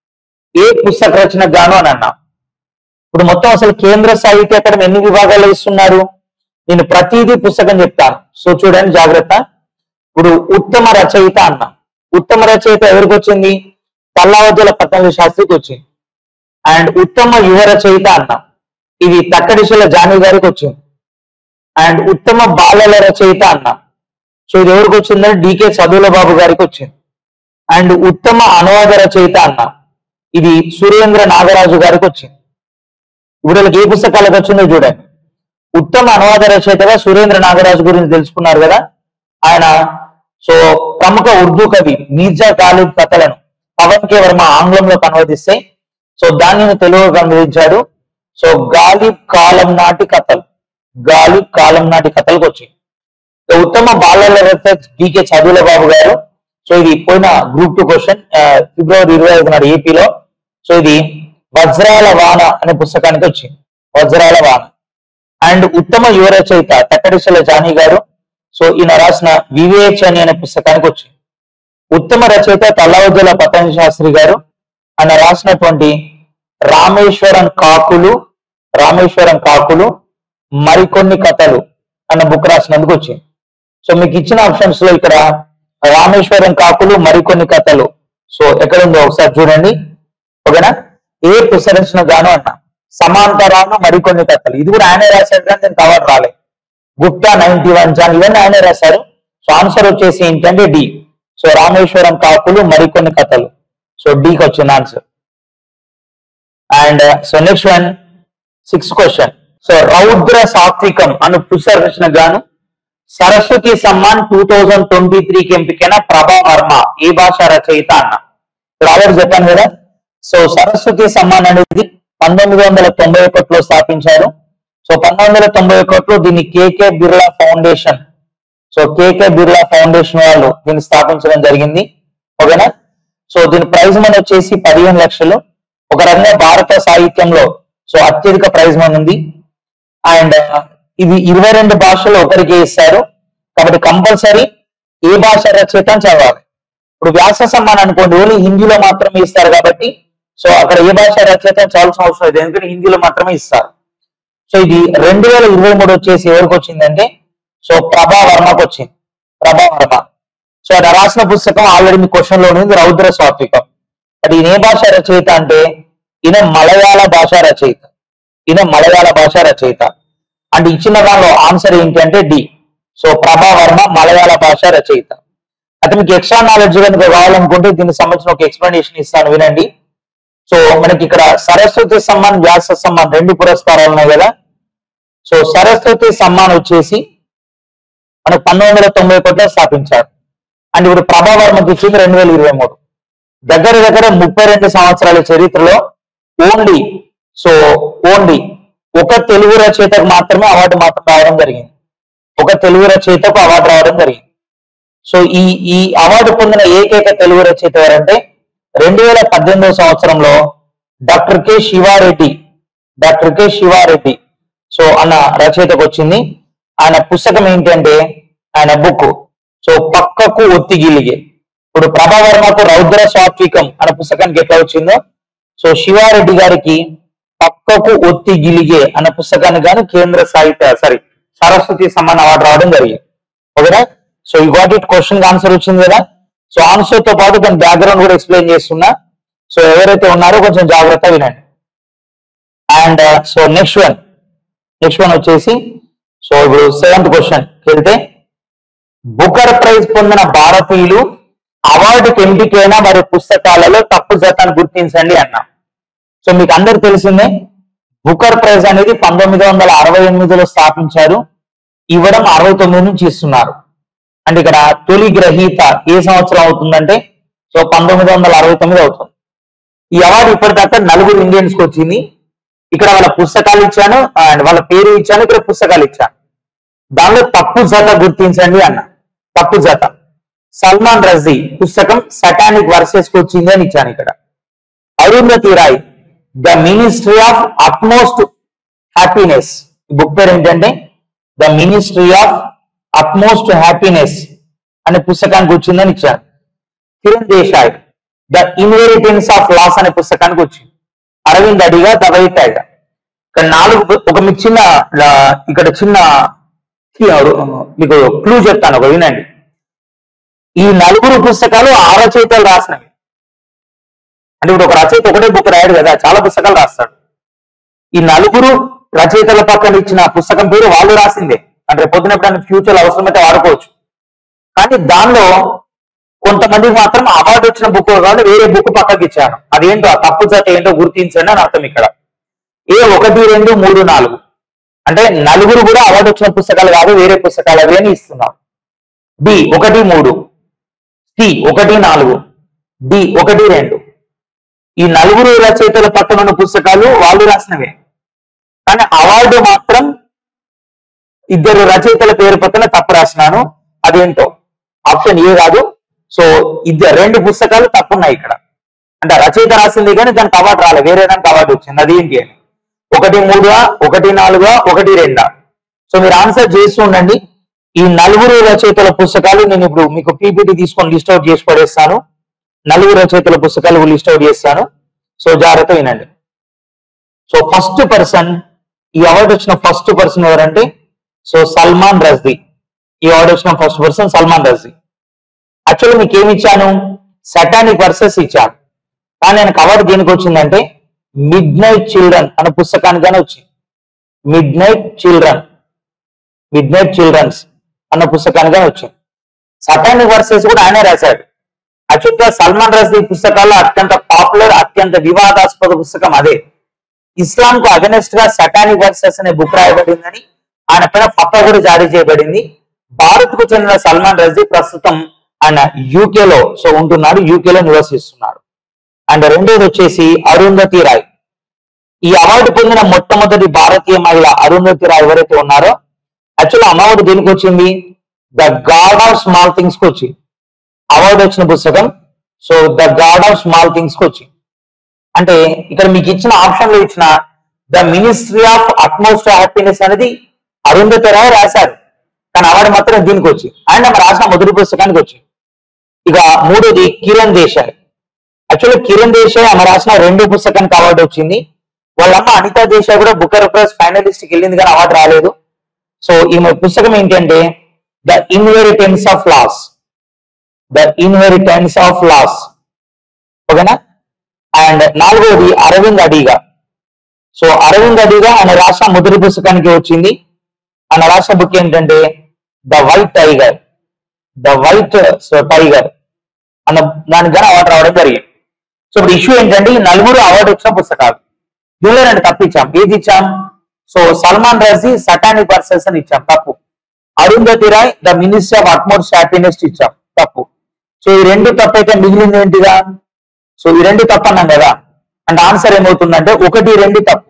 ఏ పుస్తక రచన గాను అని అన్నా ఇప్పుడు మొత్తం అసలు కేంద్ర సాహిత్య అకాడమీ ఎన్ని విభాగాలు ఇస్తున్నారు నేను ప్రతిదీ పుస్తకం చెప్తాను సో చూడండి జాగ్రత్త ఇప్పుడు ఉత్తమ రచయిత అన్నా ఉత్తమ రచయిత ఎవరికి వచ్చింది పల్లావజల పతంజలి శాస్త్రికి వచ్చింది అండ్ ఉత్తమ యువ రచయిత అన్నా ఇది తక్కడిశల జానీ గారికి వచ్చింది అండ్ ఉత్తమ బాలల రచయిత అన్నా సో ఇది ఎవరికి వచ్చిందంటే డికే చదువుల బాబు గారికి వచ్చింది అండ్ ఉత్తమ అనువాద రచయిత అన్నా ఇది సురేంద్ర నాగరాజు గారికి వచ్చింది ఇప్పుడు వీళ్ళకి ఏ పుస్తకాలకు వచ్చిందో చూడండి ఉత్తమ అనువాద రచయితగా సురేంద్ర నాగరాజు గురించి తెలుసుకున్నారు కదా ఆయన సో ప్రముఖ ఉర్దూ కవి మీర్జా గాలిబ్ కథలను పవన్ కే వర్మ ఆంగ్లంలోకి అనువదిస్తే సో దానిని తెలుగుగా అనువదించాడు సో గాలిబ్ కాలం నాటి కథలు గాలిబ్ కాలం నాటి కథలకు వచ్చాయి సో ఉత్తమ బాలల రచయిత డికే చదువుల బాబు గారు సో ఇది పోయిన గ్రూప్ టూ క్వశ్చన్ ఫిబ్రవరి ఇరవై ఐదు నాడు ఏపీలో సో ఇది వజ్రాల వాన అనే పుస్తకానికి వచ్చింది వజ్రాల వాన అండ్ ఉత్తమ యువ రచయిత తక్కడిశల జానీ గారు సో ఈయన రాసిన వివేచని అనే పుస్తకానికి వచ్చింది ఉత్తమ రచయిత తల్లవజ్జల పతంజ శాస్త్రి గారు ఆయన రాసినటువంటి రామేశ్వరం కాకులు రామేశ్వరం కాకులు మరికొన్ని కథలు అన్న బుక్ రాసినందుకు వచ్చింది సో మీకు ఇచ్చిన ఆప్షన్స్ లో ఇక్కడ రామేశ్వరం కాకులు మరికొన్ని కథలు సో ఎక్కడ ఉందో ఒకసారి చూడండి ఓకేనా ఏ పుస్తరించిన గాను అన్న సమాంతరాలు మరికొన్ని కథలు ఇది కూడా ఆయనే రాశాడు కానీ నేను కవర్ రాలే గుప్తా నైన్టీ వన్ జాన్ ఇవన్నీ ఆయనే రాశారు సో ఆన్సర్ వచ్చేసి ఏంటంటే డి సో రామేశ్వరం కాకులు మరికొన్ని కథలు సో డికి వచ్చింది answer and so next one six question so Raudra Satvikam అను పుస్తక రచన గాను Saraswati Samman two thousand twenty త్రీకి ఎంపికైన ప్రభా వర్మ ఏ భాష రచయిత అన్న ఇప్పుడు ఆల్రెడీ చెప్పాను కదా సో సరస్వతి సమ్మాన్ అనేది పంతొమ్మిది వందల తొంభై ఒకటిలో స్థాపించారు సో పంతొమ్మిది వందల తొంభై ఒకటిలో దీన్ని KK Birla foundation so KK Birla foundation వాళ్ళు దీన్ని స్థాపించడం జరిగింది ఓకేనా సో దీని ప్రైజ్ మనీ వచ్చేసి పదిహేను లక్షలు ఒక రకంగా భారత సాహిత్యంలో సో అత్యధిక ప్రైజ్ మనీ ఉంది అండ్ ఇది ఇరవై రెండు భాషల్లో ఒకరికి ఇస్తారు కాబట్టి కంపల్సరీ ఏ భాష రచయిత అని చదవాలి ఇప్పుడు వ్యాస సమ్మాన్ అనుకోండి ఓన్లీ హిందీలో మాత్రమే ఇస్తారు కాబట్టి సో అక్కడ ఏ భాష రచయిత అని చదవాల్సిన అవసరం లేదు ఎందుకంటే హిందీలో మాత్రమే ఇస్తారు సో ఇది రెండు వేల ఇరవై మూడు వచ్చేసి ఎవరికి వచ్చిందంటే సో ప్రభా వర్మకు వచ్చింది ప్రభా వర్మ సో ఆయన రాసిన పుస్తకం ఆల్రెడీ మీ క్వశ్చన్ లో ఉంది రౌద్ర సాత్వికం అది ఈయన ఏ భాష రచయిత అంటే ఈయన మలయాళ భాష రచయిత ఈయన మలయాళ భాష రచయిత అంటే ఇచ్చిన దానిలో ఆన్సర్ ఏంటి అంటే డి సో ప్రభా వర్మ మలయాళ భాష రచయిత అయితే మీకు ఎక్స్ట్రా నాలెడ్జ్ కనుక కావాలనుకుంటే దీనికి సంబంధించిన ఒక ఎక్స్ప్లెనేషన్ ఇస్తాను వినండి సో మనకి ఇక్కడ సరస్వతి సమ్మాన్ వ్యాస సమ్మాన్ రెండు పురస్కారాలు ఉన్నాయి కదా సో సరస్వతి సమ్మాన్ వచ్చేసి మనకు పంతొమ్మిది వందల తొంభై ఒకటిలో స్థాపించారు అండ్ ఇప్పుడు ప్రభావర్మకి ఇచ్చింది రెండు వేల ఇరవై మూడు దగ్గర దగ్గర ముప్పై రెండు సంవత్సరాల చరిత్రలో ఓన్లీ సో ఓన్లీ ఒక తెలుగు రచయితకు మాత్రమే అవార్డు మాత్రం రావడం జరిగింది ఒక తెలుగు రచయితకు అవార్డు రావడం జరిగింది సో ఈ ఈ అవార్డు పొందిన ఏకైక తెలుగు రచయిత ఎవరంటే రెండు వేల పద్దెనిమిదవ సంవత్సరంలో doctor K Sivareddy doctor K Sivareddy so అన్న రచయితకు వచ్చింది ఆయన పుస్తకం ఏంటంటే ఆయన బుక్ సో పక్కకు ఒత్తిగిలిగే ఇప్పుడు ప్రభావర్మకు రౌద్ర సాత్వికం అనే పుస్తకానికి ఎట్లా వచ్చిందో సో శివారెడ్డి గారికి పక్కకు ఒత్తి గిలిగే అనే పుస్తకానికి గాను కేంద్ర సాహిత్య సారీ సరస్వతి సమ్మాన్ అవార్డు రావడం జరిగింది ఓకేనా సో ఈ గాట్ ఇట్ క్వశ్చన్ ఆన్సర్ వచ్చింది కదా సో ఆన్సర్ తో పాటు దాని బ్యాక్గ్రౌండ్ కూడా ఎక్స్ప్లెయిన్ చేస్తున్నా సో ఎవరైతే ఉన్నారో కొంచెం జాగ్రత్త వినండి and so next one next one వచ్చేసి సో ఇప్పుడు సెవెంత్ క్వశ్చన్ వెళ్తే బుకర్ ప్రైజ్ పొందిన భారతీయులు అవార్డుకి ఎంపికైన వారి పుస్తకాలలో తప్పు జతాన్ని గుర్తించండి అన్నా సో మీకు అందరు తెలిసిందే బుకర్ ప్రైజ్ అనేది పంతొమ్మిది వందల అరవై ఎనిమిదిలో స్థాపించారు ఇవ్వడం అరవై తొమ్మిది నుంచి ఇస్తున్నారు అంటే ఇక్కడ తొలి గ్రహీత ఏ సంవత్సరం అవుతుందంటే సో పంతొమ్మిది వందల అరవై తొమ్మిది అవుతుంది ఈ అవార్డు ఇప్పటిదాకా నలుగురు ఇండియన్స్ కి వచ్చింది ఇక్కడ వాళ్ళ పుస్తకాలు ఇచ్చాను అండ్ వాళ్ళ పేరు ఇచ్చాను ఇక్కడ పుస్తకాలు ఇచ్చాను దానిలో తప్పు జత గుర్తించండి అన్న తప్పు జత సల్మాన్ రజీ పుస్తకం సటానిక్ వర్సెస్ కి వచ్చింది అని ఇచ్చాను ఇక్కడ Arundhati Roy the ministry of utmost happiness book పేరు ఏంటంటే the ministry of utmost happiness అనే పుస్తకానికి వచ్చిందని ఇచ్చాను Kiran Desai the inheritance of loss అనే పుస్తకానికి వచ్చింది అరవింద్ అడిగా దవైతాయిగా ఇక్కడ నాలుగు ఒక మీకు చిన్న ఆ, ఇక్కడ చిన్న key, ఆ, మీకు క్లూ చెప్తాను ఒక వినండి ఈ నలుగురు పుస్తకాలు ఆ రచయితలు రాసినవి అంటే ఇప్పుడు ఒక రచయిత ఒకటే బుక్ రాయడు కదా చాలా పుస్తకాలు రాస్తాడు ఈ నలుగురు రచయితల పక్కన ఇచ్చిన పుస్తకం పేరు వాళ్ళు రాసిందే అంటే పొద్దున ఎప్పుడైనా ఫ్యూచర్ అవసరమైతే వాడుకోవచ్చు కానీ దానిలో కొంతమందికి మాత్రం అవార్డు వచ్చిన బుక్ కాదు వేరే బుక్ పక్కకి ఇచ్చాను అదేంటో ఆ తప్పు జత ఏంటో గుర్తించండి అని అర్థం ఇక్కడ ఏ ఒకటి రెండు మూడు నాలుగు అంటే నలుగురు కూడా అవార్డు వచ్చిన పుస్తకాలు కాదు వేరే పుస్తకాలు అవి అని ఇస్తున్నాం బి ఒకటి మూడు సి ఒకటి నాలుగు డి ఒకటి రెండు ఈ నలుగురు రచయితల పక్కన ఉన్న పుస్తకాలు వాళ్ళు రాసినవే కానీ అవార్డు మాత్రం ఇద్దరు రచయితల పేరు పక్కన తప్పు రాసినాను అదేంటో ఆప్షన్ ఏ కాదు సో ఇద్దరు రెండు పుస్తకాలు తప్పున్నాయి ఇక్కడ అంటే రచయిత రాసింది కానీ దానికి అవార్డు రాలే వేరే దానికి అవార్డు వచ్చింది అదేంటి అని ఒకటి మూడుగా ఒకటి నాలుగా ఒకటి రెండా సో మీరు ఆన్సర్ చేస్తూ ఉండండి ఈ నలుగురు రచయితల పుస్తకాలు నేను ఇప్పుడు మీకు పీపీటీ తీసుకొని లిస్ట్ అవుట్ చేసి పడేస్తాను నలుగురు రచయితల పుస్తకాలు లిస్ట్ అవుట్ చేస్తాను సో జాగ్రత్త వినండి సో ఫస్ట్ పర్సన్ ఈ అవార్డు వచ్చిన ఫస్ట్ పర్సన్ ఎవరంటే సో సల్మాన్ రజ్దీ ఈ అవార్డు వచ్చిన first person Salman Rushdie actually మీకు ఏమి ఇచ్చాను సటానిక్ వర్సెస్ ఇచ్చాను కానీ ఆయనకు అవార్డు దేనికి వచ్చిందంటే మిడ్ నైట్ చిల్డ్రన్ అనే పుస్తకానికనే వచ్చింది midnight children midnight children's అన్న పుస్తకానికనే వచ్చింది సటానిక్ వర్సెస్ కూడా ఆయనే రాశాడు యాక్చువల్గా సల్మాన్ రజ్దీ పుస్తకాల్లో అత్యంత పాపులర్ అత్యంత వివాదాస్పద పుస్తకం అదే ఇస్లాం కు అగనెస్ట్ గా సటానిక్ వర్సెస్ అనే బుక్ రాయబడిందని ఆయన పైన ఫతా కూడా జారీ చేయబడింది భారత్ కు చెందిన సల్మాన్ రజ్దీ ప్రస్తుతం ఆయన యూకే లో సో ఉంటున్నాడు యూకే లో నివసిస్తున్నాడు అండ్ రెండోది వచ్చేసి అరుంధతి రాయ్ ఈ అవార్డు పొందిన మొట్టమొదటి భారతీయ మహిళ అరుంధతి రాయ్ ఎవరైతే ఉన్నారో యాక్చువల్ అవార్డు దేనికి వచ్చింది the god of small things కి వచ్చింది అవార్డు వచ్చిన పుస్తకం so the god of small things కి వచ్చింది అంటే ఇక్కడ మీకు ఇచ్చిన ఆప్షన్ లో ఇచ్చిన the ministry of utmost happiness అనేది అరుంధతి రాయ్ రాశారు కానీ అవార్డు మాత్రం దీనికి వచ్చి అండ్ ఆమె రాసిన మొదటి పుస్తకానికి వచ్చి ఇక మూడోది కిరణ్ దేశాయ్ యాక్చువల్లీ కిరణ్ దేశాయ్ ఆమె రాసిన రెండు పుస్తకానికి అవార్డు వచ్చింది వాళ్ళమ్మ అనితా దేశాయ్ కూడా బుకర్ ప్రైజ్ ఫైనలిస్ట్ కి వెళ్ళింది కానీ అవార్డు రాలేదు సో ఈమె పుస్తకం ఏంటంటే the inheritance of loss the inheritance of loss ఓకేనా అండ్ నాలుగోది అరవింద్ అడిగా సో అరవింద్ అడిగా ఆయన రాసిన మొదటి పుస్తకానికి వచ్చింది ఆయన రాసిన బుక్ ఏంటంటే the white tiger the white so tiger అన్న దానికి గానీ అవార్డు రావడం జరిగింది సో ఇప్పుడు ఇష్యూ ఏంటంటే ఈ నలుగురు అవార్డు వచ్చిన పుస్తకాలు దీనిలో రెండు తప్పు ఇచ్చాం ఏది ఇచ్చాం so Salman Rushdie satanic verses అని ఇచ్చాం తప్పు Arundhati Roy the ministry of utmost happiness ఇచ్చాం తప్పు సో ఈ రెండు తప్పు అయితే మిగిలింది ఏంటిదా సో ఈ రెండు తప్పు అన్నాం కదా అంటే ఆన్సర్ ఏమవుతుందంటే ఒకటి రెండు తప్పు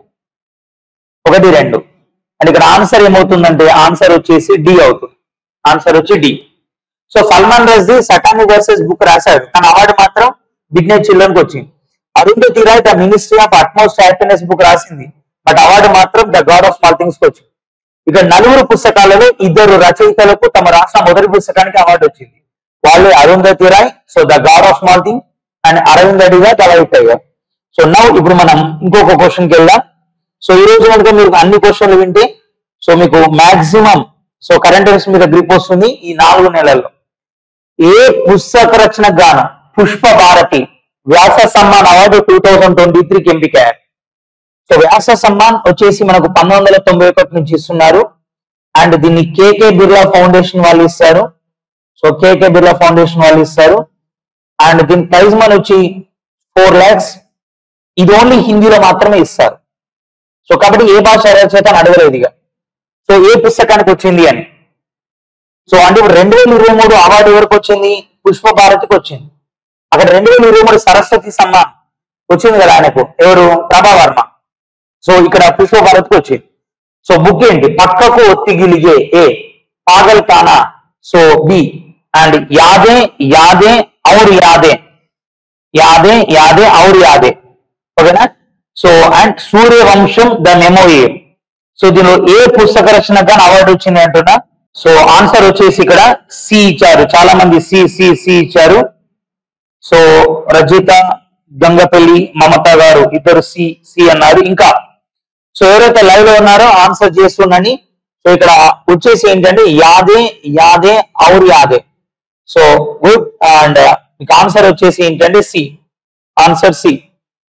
ఒకటి రెండు అండ్ ఇక్కడ ఆన్సర్ ఏమవుతుందంటే ఆన్సర్ వచ్చేసి డి అవుతుంది ఆన్సర్ వచ్చి D so Salman Rushdie satanic verses book రాశాడు కానీ అవార్డు మాత్రం బిగ్నెట్ చిల్డ్రన్ కి వచ్చింది Arundhati Roy the ministry of utmost happiness book రాసింది బట్ అవార్డు మాత్రం the god of small things కి వచ్చింది ఇక నలుగురు పుస్తకాలలో ఇద్దరు రచయితలకు తమ రాష్ట్ర మొదటి పుస్తకానికి అవార్డు వచ్చింది వాళ్ళు Arundhati Roy so the god of small thing and Aravind Adiga the life tiger so now ఇప్పుడు మనం ఇంకొక క్వశ్చన్కి వెళ్దాం సో ఈ రోజు కనుక మీరు అన్ని క్వశ్చన్లు వింటే సో మీకు మాక్సిమం సో కరెంట్ అఫైర్స్ మీద గ్రిప్ వస్తుంది ఈ నాలుగు నెలల్లో ఏ పుస్తక రచన గాను Pushpa Bharati Vyas Samman award two thousand twenty త్రీకి ఎంపికయ్యారు సో వ్యాస సమ్మాన్ వచ్చేసి మనకు పంతొమ్మిది వందల తొంభై ఒకటి నుంచి ఇస్తున్నారు అండ్ దీన్ని కేకే బిర్లా ఫౌండేషన్ వాళ్ళు ఇస్తారు సో కేకే బిర్లా ఫౌండేషన్ వాళ్ళు ఇస్తారు అండ్ దీని ప్రైజ్ మనీ వచ్చి ఫోర్ ల్యాక్స్ ఇది ఓన్లీ హిందీలో మాత్రమే ఇస్తారు సో కాబట్టి ఏ భాష రచయిత అని అడగలేదు ఇక సో ఏ పుస్తకానికి వచ్చింది అని సో అంటే ఇప్పుడు రెండు వేల ఇరవై మూడు అవార్డు ఎవరికి వచ్చింది పుష్ప భారతికి వచ్చింది అక్కడ రెండు వేల ఇరవై మూడు సరస్వతి సమ్మాన్ వచ్చింది కదా ఆయనకు ఎవరు ప్రభా వర్మ సో ఇక్కడ పుష్ప భారత్కి వచ్చింది సో బుక్ ఏంటి పక్కకు ఒత్తిగిలిగే ఏ పాగల్ కానా సో బి అండ్ యాదే యాదే ఔర్ యాదే యాదే యాదే ఔర్ యాదే ఓకేనా so and Suryavansham the memorial so దీనిలో ఏ పుస్తక రచనగా అవార్డు వచ్చింది అంటున్నా సో ఆన్సర్ వచ్చేసి ఇక్కడ సి ఇచ్చారు చాలా మంది సి సి సి ఇచ్చారు సో రజిత గంగపల్లి మమత గారు ఇద్దరు సి సి అన్నారు ఇంకా సో ఎవరైతే లైవ్ లో ఉన్నారో ఆన్సర్ చేస్తుండని సో ఇక్కడ వచ్చేసి ఏంటంటే యాదే యాదే ఔర్ యాదే సో గుడ్ అండ్ మీకు ఆన్సర్ వచ్చేసి ఏంటంటే C answer C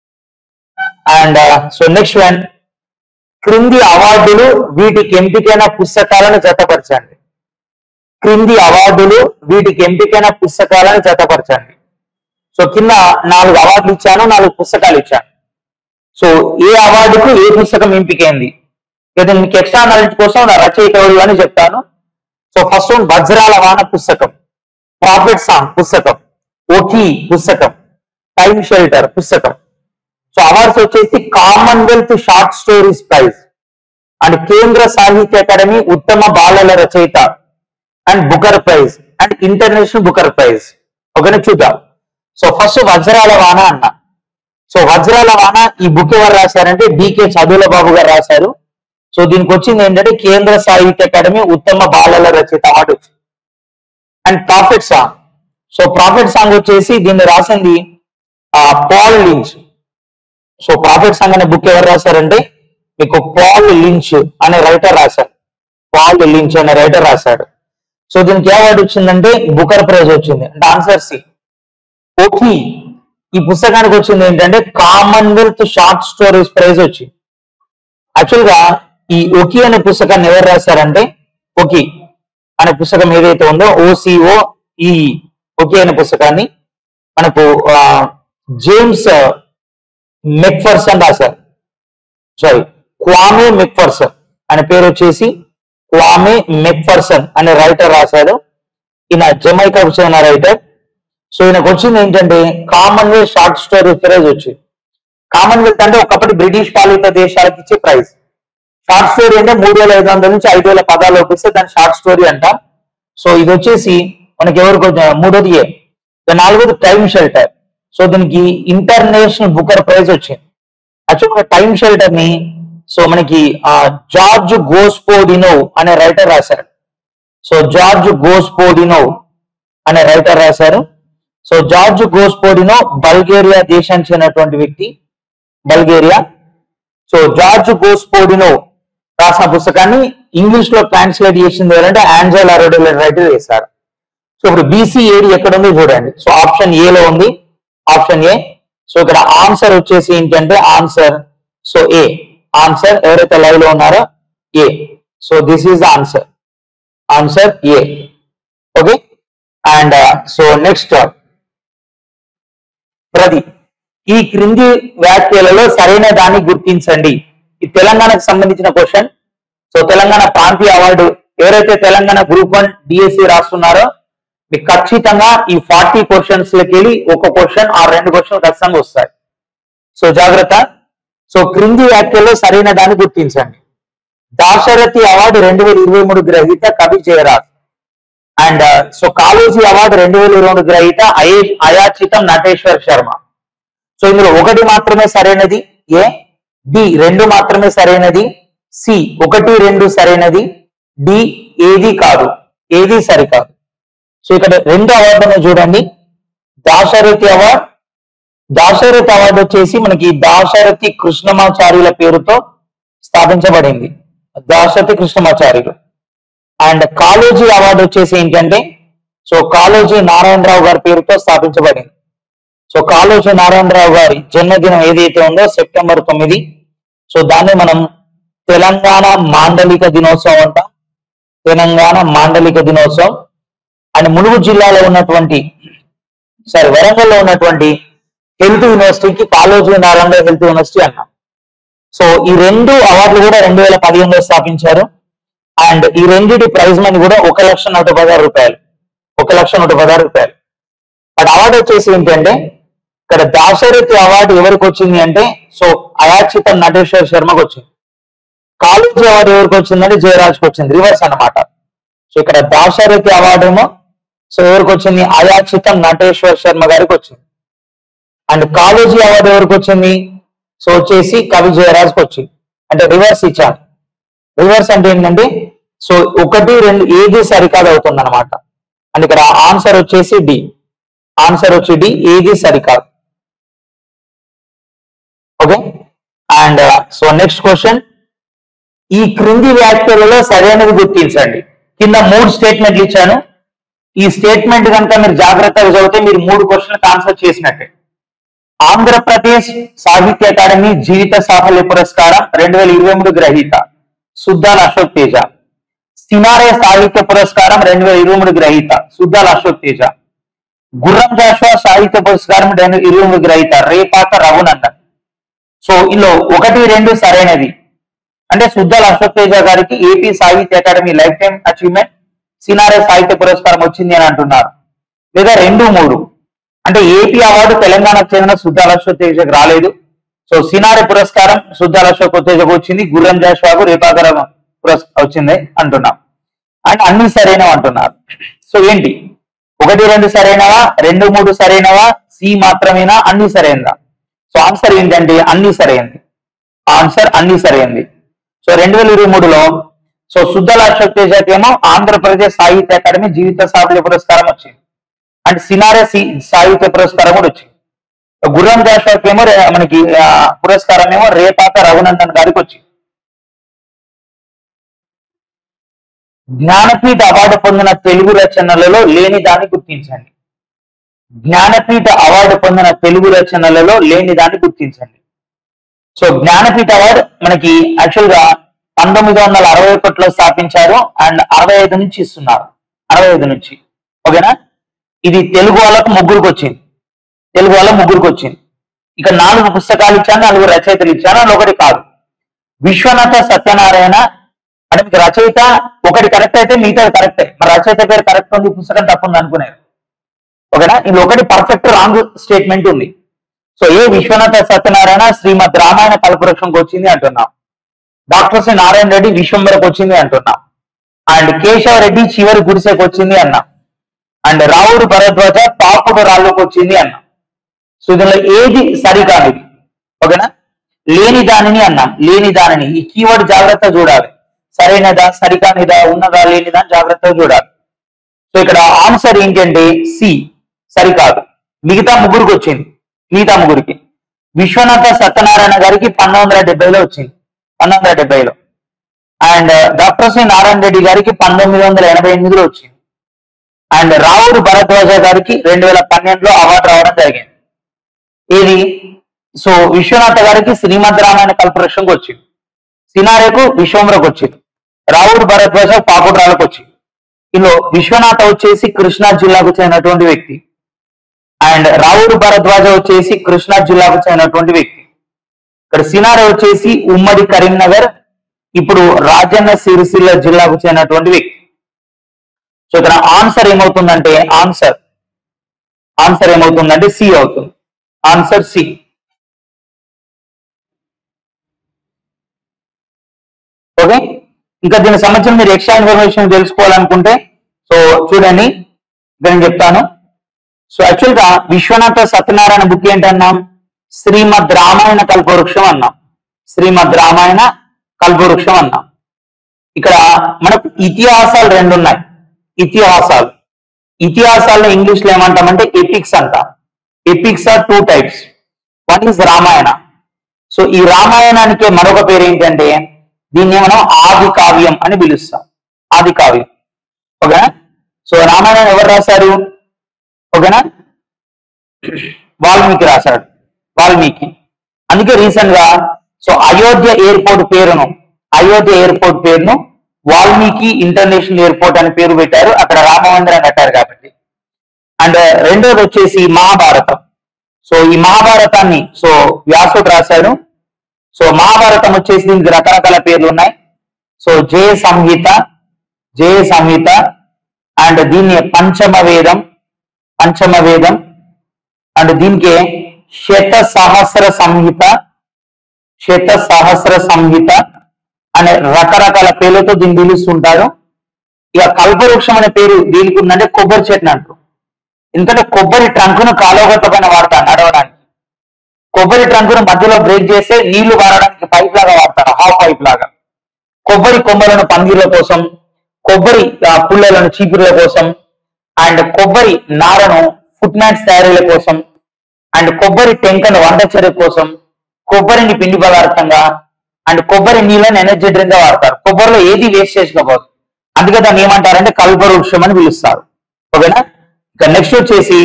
and so next one క్రింది అవార్డులు వీటికి ఎంపికైన పుస్తకాలను జతపరచండి క్రింది అవార్డులు వీటికి ఎంపికైన పుస్తకాలను జతపరచండి సో కింద నాలుగు అవార్డులు ఇచ్చాను నాలుగు పుస్తకాలు ఇచ్చాను సో ఏ అవార్డుకు ఏ పుస్తకం ఎంపికైంది లేదా మీకు ఎక్స్ట్రా నాలెడ్జ్ కోసం నా రచయిత ఎవరు అని చెప్తాను సో ఫస్ట్ వన్ వజ్రాల వాన పుస్తకం ప్రాఫిట్ సాంగ్ పుస్తకం ఓకీ పుస్తకం టైమ్ షెల్టర్ పుస్తకం సో అవార్డ్స్ వచ్చేసి Commonwealth short stories prize and కేంద్ర సాహిత్య అకాడమీ ఉత్తమ బాలల రచయిత and Booker prize and international Booker prize ఓకేనా చూద్దాం సో ఫస్ట్ వజ్రాల వాన అన్న సో వజ్రాల వాన ఈ బుక్ ఎవరు రాశారంటే డికే చదువుల బాబు గారు రాశారు సో దీనికి వచ్చింది ఏంటంటే కేంద్ర సాహిత్య అకాడమీ ఉత్తమ బాలల రచయిత అవార్డు వచ్చింది and prophet song so prophet song వచ్చేసి దీన్ని రాసింది ఆ, Paul Lynch so prophet song అనే బుక్ ఎవరు రాశారంటే మీకు పాల్ లించ్ అనే రైటర్ రాశారు పాల్ లించ్ అనే రైటర్ రాశాడు సో దీనికి ఏ అవార్డు వచ్చిందంటే బుకర్ ప్రైజ్ వచ్చింది అంటే ఆన్సర్ సి ఓకే ఈ పుస్తకానికి వచ్చింది ఏంటంటే కామన్వెల్త్ షార్ట్ స్టోరీస్ ప్రైజ్ వచ్చింది యాక్చువల్ గా ఈ ఒకి అనే పుస్తకాన్ని ఎవరు రాశారంటే ఒకి అనే పుస్తకం ఏదైతే ఉందో ఓసిఓ ఈ ఒకి అనే పుస్తకాన్ని మనకు ఆ, జేమ్స్ మెక్ఫర్సన్ రాశారు సారీ క్వామే మెక్ఫర్సన్ అనే పేరు వచ్చేసి క్వామే మెక్ఫర్సన్ అనే రైటర్ రాశాడు ఈయన జమైకాకు చెందిన రైటర్ సో ఈయనకు వచ్చింది ఏంటంటే కామన్వెల్త్ షార్ట్ స్టోరీ ప్రైజ్ వచ్చింది కామన్వెల్త్ అంటే ఒకప్పటి బ్రిటిష్ పాలిత దేశాలకు ఇచ్చే ప్రైజ్ షార్ట్ స్టోరీ అంటే మూడు వేల ఐదు వందల నుంచి ఐదు వేల పదాలు ఒప్పిస్తే దాన్ని షార్ట్ స్టోరీ అంటాం సో ఇది వచ్చేసి మనకి ఎవరికి వచ్చి- మూడోది ఏ ఇక నాలుగోది టైమ్ షెల్టర్ సో దీనికి ఇంటర్నేషనల్ బుకర్ ప్రైజ్ వచ్చింది యాక్చువల్గా టైమ్ షెల్టర్ ని సో మనకి ఆ, జార్జ్ గోస్పోడినో అనే రైటర్ రాశారు సో జార్జ్ గోస్పోడినో అనే రైటర్ రాశారు సో జార్జ్ గోస్పోడినో బల్గేరియా దేశానికి చెందినటువంటి వ్యక్తి బల్గేరియా సో జార్జ్ గోస్పోడినో రాసిన పుస్తకాన్ని ఇంగ్లీష్ లో ట్రాన్స్లేట్ చేసింది ఎవరంటే ఆంజల్ అరోడెల్ రైటర్ చేశారు సో ఇప్పుడు బీసీఏడి ఎక్కడ ఉందో చూడండి సో ఆప్షన్ ఏ లో ఉంది ఆప్షన్ ఏ సో ఇక్కడ ఆన్సర్ వచ్చేసి ఏంటంటే ఆన్సర్ సో ఏ ఆన్సర్ ఎవరైతే లైవ్ లో ఉన్నారో A so this is the answer answer A okay and so next Pradeep ఈ క్రింది వ్యాఖ్యలలో సరైన దాన్ని గుర్తించండి ఈ తెలంగాణకు సంబంధించిన క్వశ్చన్ సో తెలంగాణ ప్రాంతీయ అవార్డు ఎవరైతే తెలంగాణ గ్రూప్ వన్ డిఎస్సి రాస్తున్నారో మీకు ఖచ్చితంగా ఈ ఫార్టీ క్వశ్చన్స్ లకి వెళ్ళి ఒక క్వశ్చన్ ఆ రెండు క్వశ్చన్ ఖచ్చితంగా వస్తాయి సో జాగ్రత్త సో క్రింది వ్యాఖ్యలో సరైన దాన్ని గుర్తించండి దాశరథి అవార్డు రెండు వేల ఇరవై మూడు గ్రహీత కవి Jayaraj and so Kaloji award రెండు వేల ఇరవై మూడు గ్రహీత అయే అయాచితం నటేశ్వర్ శర్మ సో ఇందులో ఒకటి మాత్రమే సరైనది ఏ బి రెండు మాత్రమే సరైనది సి ఒకటి రెండు సరైనది డి ఏది కాదు ఏది సరికాదు సో ఇక్కడ రెండు అవార్డులను చూడండి దాశరథి అవార్డ్ దాశరథి అవార్డు వచ్చేసి మనకి దాశరథి కృష్ణమాచార్యుల పేరుతో స్థాపించబడింది దాశరథి కృష్ణమాచార్యులు అండ్ కాళోజీ అవార్డు వచ్చేసి ఏంటంటే సో కాళోజీ నారాయణరావు గారి పేరుతో స్థాపించబడింది సో కాళోజీ నారాయణరావు గారి జన్మదినం ఏదైతే ఉందో సెప్టెంబర్ తొమ్మిది సో దాన్ని మనం తెలంగాణ మాండలిక దినోత్సవం అంటాం తెలంగాణ మాండలిక దినోత్సవం అండ్ ములుగు జిల్లాలో ఉన్నటువంటి సారీ వరంగల్లో ఉన్నటువంటి హెల్త్ యూనివర్సిటీకి కాళోజీ నారాయణ హెల్త్ యూనివర్సిటీ అన్నాం సో ఈ రెండు అవార్డులు కూడా రెండు వేల పదిహేనులో స్థాపించారు అండ్ ఈ రెండింటి ప్రైజ్ మనీ కూడా ఒక లక్ష నూట పదహారు రూపాయలు ఒక లక్ష నూట పదహారు రూపాయలు బట్ అవార్డు వచ్చేసి ఏంటంటే ఇక్కడ దాశరథి అవార్డు ఎవరికి వచ్చింది అంటే సో అయాచిత నటేశ్వర్ శర్మకు వచ్చింది కాలేజీ అవార్డు ఎవరికి వచ్చిందంటే జయరాజ్కి వచ్చింది రివర్స్ అన్నమాట సో ఇక్కడ దాశరథి అవార్డు ఏమో సో ఎవరికి వచ్చింది అయాచిత నటేశ్వర్ శర్మ గారికి వచ్చింది అండ్ కాలేజీ అవార్డు ఎవరికి వచ్చింది సో వచ్చేసి కవి జయరాజ్కి వచ్చింది అంటే రివర్స్ ఇచ్చారు రివర్స్ అంటే ఏంటంటే సో ఒకటి రెండు ఏది సరికాదు అవుతుంది అనమాట అండ్ ఇక్కడ ఆన్సర్ వచ్చేసి డి ఆన్సర్ వచ్చి డి ఏది సరికాదు okay and so next question ఈ క్రింది వ్యాఖ్యలలో సరైనది గుర్తించండి కింద మూడు స్టేట్మెంట్లు ఇచ్చాను ఈ స్టేట్మెంట్ కనుక మీరు జాగ్రత్తగా చదివితే మీరు మూడు క్వశ్చన్లకు ఆన్సర్ చేసినట్టే ఆంధ్రప్రదేశ్ సాహిత్య అకాడమీ జీవిత సాఫల్య పురస్కారం రెండు వేల ఇరవై మూడు గ్రహీత సుద్దాల అశోక్ తేజ సినారే సాహిత్య పురస్కారం రెండు వేల ఇరవై మూడు గ్రహీత సుద్దాల అశోక్ తేజ గుర్రం జాషువా సాహిత్య పురస్కారం రెండు ఇరవై మూడు గ్రహీత రేపాక రఘునందన్ సో ఇందులో ఒకటి రెండు సరైనది అంటే సుద్దాల అశోక్ తేజ గారికి AP Sahitya Akademi lifetime achievement Cinare సాహిత్య పురస్కారం వచ్చింది అని అంటున్నారు లేదా రెండు మూడు అంటే ఏపీ అవార్డు తెలంగాణకు చెందిన సుద్దాల అశోక్ తేజకు రాలేదు సో సినారే పురస్కారం సుద్దాల అశోక్ తేజకు వచ్చింది గుర్రం జాషువాకు రేపాకర పురస్కారం వచ్చింది అంటున్నాం అండ్ అన్ని సరైనవి అంటున్నారు సో ఏంటి ఒకటి రెండు సరైనవా రెండు మూడు సరైనవా సి మాత్రమేనా అన్ని సరైనదా సో ఆన్సర్ ఏంటంటే అన్ని సరైనది ఆన్సర్ అన్ని సరైనది సో రెండు వేల ఇరవై మూడులో సో సుద్దల అశోక్ తేజకి ఏమో ఆంధ్రప్రదేశ్ సాహిత్య అకాడమీ జీవిత సాఫల్య పురస్కారం వచ్చింది అండ్ సినారే సి సాహిత్య పురస్కారం కూడా వచ్చింది గుర్రం జాషువాకి ఏమో రే- మనకి ఆ, పురస్కారం ఏమో రేపాక రఘునందన్ గారికి వచ్చింది జ్ఞానపీఠ అవార్డు పొందిన తెలుగు రచనలలో లేని దాన్ని గుర్తించండి జ్ఞానపీఠ అవార్డు పొందిన తెలుగు రచనలలో లేని దాన్ని గుర్తించండి సో జ్ఞానపీఠ అవార్డు మనకి యాక్చువల్ గా పంతొమ్మిది వందల అరవై ఒకటిలో స్థాపించారు అండ్ అరవై ఐదు నుంచి ఇస్తున్నారు అరవై ఐదు నుంచి ఓకేనా ఇది తెలుగు వాళ్ళకు ముగ్గురికి వచ్చింది తెలుగు వాళ్ళ ముగ్గురికి వచ్చింది ఇక నాలుగు పుస్తకాలు ఇచ్చాను నాలుగు రచయితలు ఇచ్చాను అందులో ఒకటి కాదు విశ్వనాథ సత్యనారాయణ అంటే మీకు రచయిత ఒకటి కరెక్ట్ అయితే మిగతాది కరెక్టే మరి రచయిత పేరు కరెక్ట్ ఉంది పుస్తకం తప్పు ఉంది అనుకునేది ఓకేనా ఇది ఒకటి పర్ఫెక్ట్ రాంగ్ స్టేట్మెంట్ ఉంది సో ఏ విశ్వనాథ సత్యనారాయణ శ్రీమద్ రామాయణ కల్పవృక్షంకి వచ్చింది అంటున్నాం డాక్టర్ శ్రీ నారాయణ రెడ్డి విశ్వంబరకు వచ్చింది అంటున్నాం అండ్ కేశవ రెడ్డి చివరి గుడిసెకి వచ్చింది అన్నాం అండ్ రావుడు భరద్వాజ పాపుడు రాళ్ళకు వచ్చింది అన్నాం సో ఇందులో ఏది సరికానిది ఓకేనా లేని దానిని అన్నాం లేని దానిని ఈ కీవర్డ్ జాగ్రత్త చూడాలి సరైనదా సరికానిదా ఉన్నదా లేనిదా అని జాగ్రత్తగా చూడాలి సో ఇక్కడ ఆన్సర్ ఏంటంటే సి సరికాదు మిగతా ముగ్గురికి వచ్చింది మిగతా ముగ్గురికి విశ్వనాథ సత్యనారాయణ గారికి పంతొమ్మిది వందల డెబ్బైలో వచ్చింది పంతొమ్మిది వందల డెబ్బైలో అండ్ డాక్టర్ శ్రీ నారాయణ రెడ్డి గారికి పంతొమ్మిది వందల ఎనభై ఎనిమిదిలో వచ్చింది అండ్ రావుడు భరద్వాజ గారికి రెండు వేల పన్నెండులో అవార్డు రావడం జరిగింది ఇది సో విశ్వనాథ గారికి శ్రీమద్ రామాయణ కల్పవృక్షంకి వచ్చింది సినారేకు విశ్వంబరకు వచ్చింది రావుడు భరద్వాజ పాకుడ్రాలకు వచ్చింది ఇందులో విశ్వనాథ వచ్చేసి కృష్ణా జిల్లాకు చెందినటువంటి వ్యక్తి అండ్ రావుడు భరద్వాజ వచ్చేసి కృష్ణా జిల్లాకు చెందినటువంటి వ్యక్తి ఇక్కడ సినారే వచ్చేసి ఉమ్మడి కరీంనగర్ ఇప్పుడు రాజన్న సిరిసిల్ల జిల్లాకు చెందినటువంటి వ్యక్తి సో ఇక్కడ ఆన్సర్ ఏమవుతుందంటే ఆన్సర్ ఆన్సర్ ఏమవుతుందంటే సి అవుతుంది ఆన్సర్ సి ఓకే ఇంకా దీనికి సంబంధించిన మీరు ఎక్స్ట్రా ఇన్ఫర్మేషన్ తెలుసుకోవాలనుకుంటే సో చూడండి ఇక్కడ నేను చెప్తాను సో యాక్చువల్ గా విశ్వనాథ సత్యనారాయణ బుక్ ఏంటన్నాం శ్రీమద్ రామాయణ కల్పవృక్షం అన్నాం శ్రీమద్ రామాయణ కల్పవృక్షం అన్నాం ఇక్కడ మనకు ఇతిహాసాలు రెండు ఉన్నాయి ఇతిహాసాలు ఇతిహాసాలను ఇంగ్లీష్ లో ఏమంటామంటే ఎపిక్స్ అంటాం epics are two types one is Ramayana so ఈ రామాయణానికి మరొక పేరు ఏంటంటే దీన్ని మనం ఆది కావ్యం అని పిలుస్తాం ఆది కావ్యం ఓకేనా సో రామాయణం ఎవరు రాశారు ఓకేనా వాల్మీకి రాశాడు వాల్మీకి అందుకే రీసెంట్ గా సో అయోధ్య ఎయిర్పోర్ట్ పేరును అయోధ్య ఎయిర్పోర్ట్ పేరును వాల్మీకి ఇంటర్నేషనల్ ఎయిర్పోర్ట్ అని పేరు పెట్టారు అక్కడ రామమందిరం కట్టారు కాబట్టి అండ్ రెండోది వచ్చేసి మహాభారతం సో ఈ మహాభారతాన్ని సో వ్యాసుడు రాశాడు సో మహాభారతం వచ్చేసి దీనికి రకరకాల పేర్లు ఉన్నాయి so Jaya Samhita Jaya Samhita and దీన్ని పంచమ వేదం పంచమ వేదం అండ్ దీనికి శత సహస్ర సంహిత శత సహస్ర సంహిత అనే రకరకాల పేర్లతో దీన్ని పిలుస్తుంటారు ఇక కల్పవృక్షం అనే పేరు దీనికి ఉందంటే కొబ్బరి చెట్టు అంటారు ఎందుకంటే కొబ్బరి ట్రంకును కాలువగట్ట పైన వాడతారు నడవడానికి కొబ్బరి ట్రంకును మధ్యలో బ్రేక్ చేస్తే నీళ్లు వారడానికి పైప్ లాగా వాడతారు హాఫ్ పైప్ లాగా కొబ్బరి కొమ్మలను పందిర్ల కోసం కొబ్బరి ఆ, పుల్లలను చీపుర్ల కోసం అండ్ కొబ్బరి నారను ఫుట్ మ్యాట్స్ తయారీల కోసం అండ్ కొబ్బరి టెంకను వంట చెరుకు కోసం కొబ్బరిని పిండి పదార్థంగా అండ్ కొబ్బరి నీళ్ళని ఎనర్జీ డ్రింక్ గా వాడతారు కొబ్బరిలో ఏది వేస్ట్ చేసుకోబోదు అందుకే దాన్ని ఏమంటారంటే కల్పవృక్షం అని పిలుస్తారు ఓకేనా ఇక నెక్స్ట్ వచ్చేసి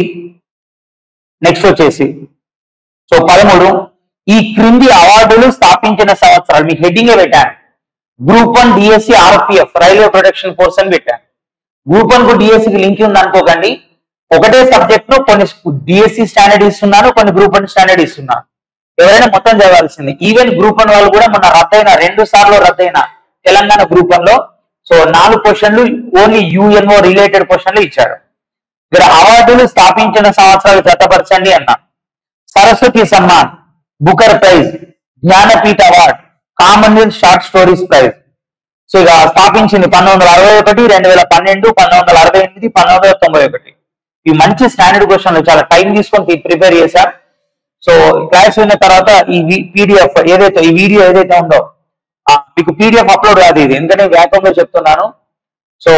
నెక్స్ట్ వచ్చేసి సో పదమూడు ఈ క్రింది అవార్డులు స్థాపించిన సంవత్సరాలు మీకు హెడ్డింగ్ పెట్టాను group one DSC RPF railway protection force అని పెట్టాను గ్రూప్ వన్ కు డిఎస్సి కి లింక్ ఉంది అనుకోకండి ఒకటే సబ్జెక్ట్ ను కొన్ని డిఎస్సి స్టాండర్డ్ ఇస్తున్నాను కొన్ని గ్రూప్ వన్ స్టాండర్డ్ ఇస్తున్నాను ఎవరైనా మొత్తం చదవాల్సింది ఈవెన్ గ్రూప్ వన్ వాళ్ళు కూడా మొన్న రద్దయిన రెండు సార్లు రద్దయిన తెలంగాణ గ్రూప్ వన్ లో సో నాలుగు క్వశ్చన్లు ఓన్లీ యుఎన్ఓ రిలేటెడ్ క్వశ్చన్లు ఇచ్చాడు ఇక్కడ అవార్డులు స్థాపించిన సంవత్సరాలు జతపరచండి అన్నా Saraswati Samman Booker prize Jnanpith award Commonwealth short stories prize so ఇక స్థాపించింది పంతొమ్మిది వందల అరవై ఒకటి రెండు వేల పన్నెండు పంతొమ్మిది వందల అరవై ఎనిమిది పంతొమ్మిది వందల తొంభై ఒకటి ఇవి మంచి స్టాండర్డ్ క్వశ్చన్లు చాలా టైం తీసుకొని ప్రిపేర్ చేశాం సో క్లాస్ అయిన తర్వాత ఈ పీడిఎఫ్ ఏదైతే ఈ వీడియో ఏదైతే ఉందో ఆ, మీకు పీడిఎఫ్ అప్లోడ్ కాదు ఇది ఎందుకంటే వ్యాపంలో చెప్తున్నాను సో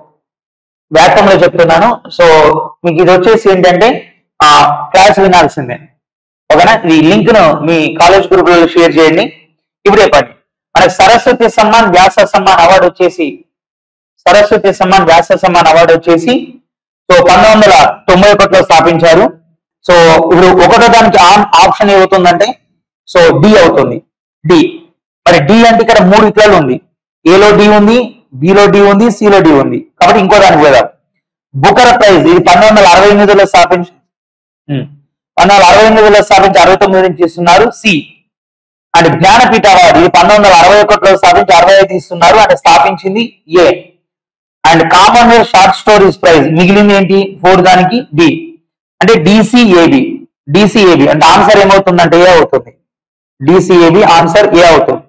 వ్యాపంలో చెప్తున్నాను సో మీకు ఇది వచ్చేసి ఏంటంటే ఆ క్లాస్ వినాల్సిందే ఓకేనా ఈ లింక్ ను మీ కాలేజ్ గ్రూప్ లో షేర్ చేయండి ఇప్పుడు చెప్పండి మనకి సరస్వతి సమ్మాన్ వ్యాస సమ్మాన్ అవార్డు వచ్చేసి సరస్వతి సమ్మాన్ వ్యాస సమ్మాన్ అవార్డు వచ్చేసి సో పంతొమ్మిది వందల తొంభై ఒకటిలో స్థాపించారు సో ఇప్పుడు ఒకటో దానికి ఆన్ ఆప్షన్ ఏమవుతుందంటే సో డి అవుతుంది డి మరి డి అంటే ఇక్కడ మూడు ఇట్లలో ఉంది ఏలో డి ఉంది బిలో డి ఉంది సిలో డి ఉంది కాబట్టి ఇంకో దానికి పోదాం బుకర్ ప్రైజ్ ఇది పంతొమ్మిది వందల అరవై ఎనిమిదిలో స్థాపించి ఉమ్. పంతొమ్మిది వందల అరవై ఎనిమిదిలో స్థాపించి అరవై తొమ్మిది నుంచి ఇస్తున్నారు సి అండ్ జ్ఞానపీఠ అవార్డు ఇది పంతొమ్మిది వందల అరవై ఒకటిలో స్థాపించి అరవై ఐదు ఇస్తున్నారు అంటే స్థాపించింది A and Commonwealth short stories prize మిగిలింది ఏంటి ఫోర్ దానికి బి అంటే డిసిఏబి డిసిఏబి అంటే ఆన్సర్ ఏమవుతుందంటే ఏ అవుతుంది డిసిఏబి ఆన్సర్ ఏ అవుతుంది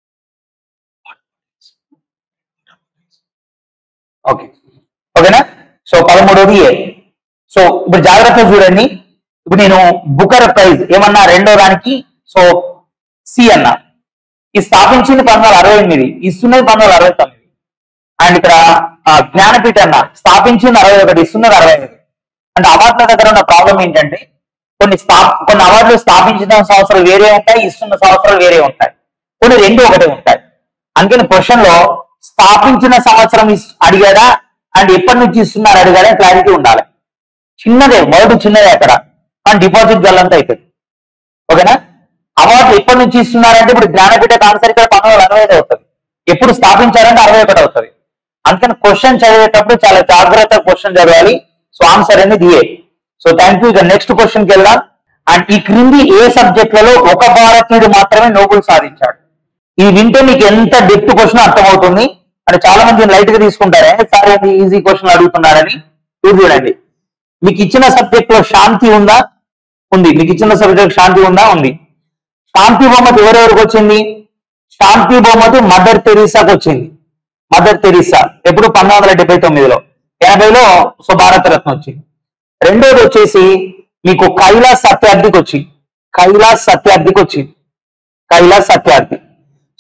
ఓకే ఓకేనా సో పదమూడవది ఏ సో ఇప్పుడు జాగ్రత్తగా చూడండి ఇప్పుడు నేను బుకర్ ప్రైజ్ ఏమన్నా రెండో దానికి సో సి అన్నా ఈ స్థాపించింది పంతొమ్మిది వందల అరవై ఎనిమిది ఇస్తున్నది పంతొమ్మిది వందల అరవై తొమ్మిది అండ్ ఇక్కడ ఆ, జ్ఞానపీఠ అన్న స్థాపించింది అరవై ఒకటి ఇస్తున్నది అరవై ఎనిమిది అంటే అవార్డుల దగ్గర ఉన్న ప్రాబ్లం ఏంటంటే కొన్ని స్థా కొన్ని అవార్డులు స్థాపించిన సంవత్సరాలు వేరే ఉంటాయి ఇస్తున్న సంవత్సరాలు వేరే ఉంటాయి కొన్ని రెండు ఒకటే ఉంటాయి అందుకని క్వశ్చన్ లో స్థాపించిన సంవత్సరం ఇస్- అడిగారా అండ్ ఎప్పటి నుంచి ఇస్తున్నారు అడిగారా క్లారిటీ ఉండాలి చిన్నదే వర్డ్ చిన్నదే అక్కడ కానీ డిపాజిట్ గల్లంతా అవుతుంది ఓకేనా అవార్డు ఎప్పటి నుంచి ఇస్తున్నారంటే ఇప్పుడు జ్ఞానపీఠ ఆన్సర్ ఇక్కడ పంతొమ్మిది వందల అరవై ఐదు అవుతుంది ఎప్పుడు స్థాపించారంటే అరవై ఒకటి అవుతుంది అందుకని క్వశ్చన్ చదివేటప్పుడు చాలా జాగ్రత్తగా క్వశ్చన్ చదవాలి సో ఆన్సర్ అనేది ఏ సో థ్యాంక్ యూ ఇక నెక్స్ట్ క్వశ్చన్ కి వెళ్దాం అండ్ ఈ క్రింది ఏ సబ్జెక్టులలో ఒక భారతీయుడు మాత్రమే నోబెల్ సాధించాడు ఈ వింటే మీకు ఎంత డెప్త్ క్వశ్చన్ అర్థమవుతుంది అంటే చాలా మంది లైట్ గా తీసుకుంటారే సార్ ఏంది ఈజీ క్వశ్చన్ అడుగుతున్నారని ఇది చూడండి మీకు ఇచ్చిన సబ్జెక్ట్ లో శాంతి ఉందా ఉంది మీకు ఇచ్చిన సబ్జెక్ట్ శాంతి ఉందా ఉంది శాంతి బహుమతి ఎవరెవరికి వచ్చింది శాంతి బహుమతి మదర్ తెరీసాకు వచ్చింది మదర్ తెరీసా ఎప్పుడు పంతొమ్మిది వందల డెబ్బై తొమ్మిదిలో ఎనభైలో సో భారతరత్న వచ్చింది రెండోది వచ్చేసి మీకు కైలాస్ సత్యార్థికి వచ్చింది కైలాస్ సత్యార్థికి వచ్చింది కైలాస్ సత్యార్థి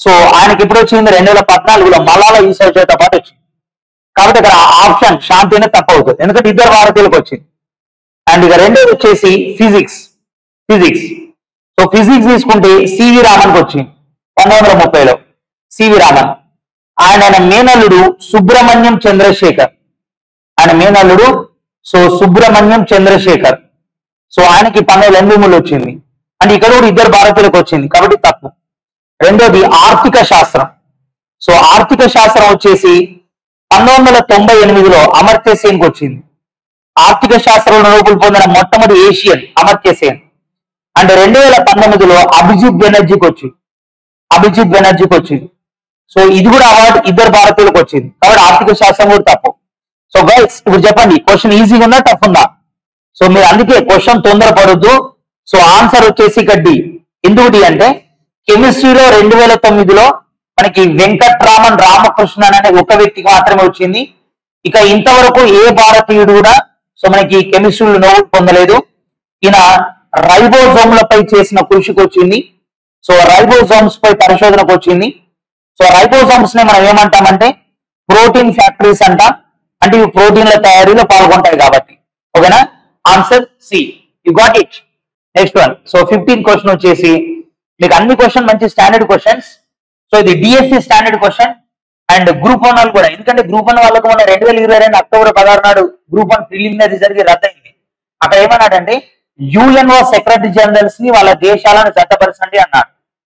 సో ఆయనకి ఎప్పుడు వచ్చింది రెండు వేల పద్నాలుగులో మలాలా యూసఫ్తో పాటు వచ్చింది కాబట్టి ఇక్కడ ఆప్షన్ శాంతి అనేది తప్పు అవుతుంది ఎందుకంటే ఇద్దరు భారతీయులకు వచ్చింది అండ్ ఇక రెండోది వచ్చేసి ఫిజిక్స్ ఫిజిక్స్ సో ఫిజిక్స్ తీసుకుంటే సివి రామన్కి వచ్చింది పంతొమ్మిది వందల ముప్పైలో సివి రామన్ ఆయన ఆయన మేనల్లుడు సుబ్రహ్మణ్యం చంద్రశేఖర్ ఆయన మేనల్లుడు సో సుబ్రహ్మణ్యం చంద్రశేఖర్ సో ఆయనకి పంతొమ్మిది ఎనభై మూడు వచ్చింది అంటే ఇక్కడ కూడా ఇద్దరు భారతీయులకు వచ్చింది కాబట్టి తప్పు రెండోది ఆర్థిక శాస్త్రం సో ఆర్థిక శాస్త్రం వచ్చేసి పంతొమ్మిది వందల తొంభై ఎనిమిదిలో అమర్త్య సేన్కి వచ్చింది ఆర్థిక శాస్త్రంలో నోబుల్ పొందిన మొట్టమొదటి ఏషియన్ అమర్త్య సేన్ అండ్ రెండు వేల పంతొమ్మిదిలో అభిజిత్ బెనర్జీకి వచ్చింది అభిజిత్ బెనర్జీకి వచ్చింది సో ఇది కూడా అవార్డు ఇద్దరు భారతీయులకు వచ్చింది కాబట్టి ఆర్థిక శాస్త్రం కూడా తప్పు సో గైస్ ఇప్పుడు చెప్పండి క్వశ్చన్ ఈజీగా ఉందా టఫ్ ఉందా సో మీరు అందుకే క్వశ్చన్ తొందరపడొద్దు సో ఆన్సర్ వచ్చేసి ఇక్కడ డి ఎందుకు డి అంటే కెమిస్ట్రీలో రెండు వేల తొమ్మిదిలో మనకి వెంకట్రామన్ రామకృష్ణన్ అనే ఒక వ్యక్తికి మాత్రమే వచ్చింది ఇక ఇంతవరకు ఏ భారతీయుడు కూడా సో మనకి కెమిస్ట్రీలో నోబెల్ పొందలేదు ఈయన రైబోజోమ్లపై చేసిన కృషికి వచ్చింది సో రైబోజోమ్స్ పై పరిశోధనకు వచ్చింది సో రైబోజోమ్స్ ని మనం ఏమంటామంటే ప్రోటీన్ ఫ్యాక్టరీస్ అంటాం అంటే ఇవి ప్రోటీన్ల తయారీలో పాల్గొంటాయి కాబట్టి ఓకేనా answer C you got it next one so fifteen question వచ్చేసి మీకు అన్ని క్వశ్చన్ మంచి స్టాండర్డ్ క్వశ్చన్స్ సో ఇది DSC standard question and group one వాళ్ళు కూడా ఎందుకంటే గ్రూప్ వన్ వాళ్ళకు మన రెండు వేల ఇరవై రెండు అక్టోబర్ పదహారు నాడు గ్రూప్ వన్ ప్రిలిమినరీ జరిగి రద్దయింది అక్కడ ఏమన్నాడంటే యుఎన్ఓ సెక్రటరీ జనరల్స్ ని వాళ్ళ దేశాలను జతపరచండి అన్నాడు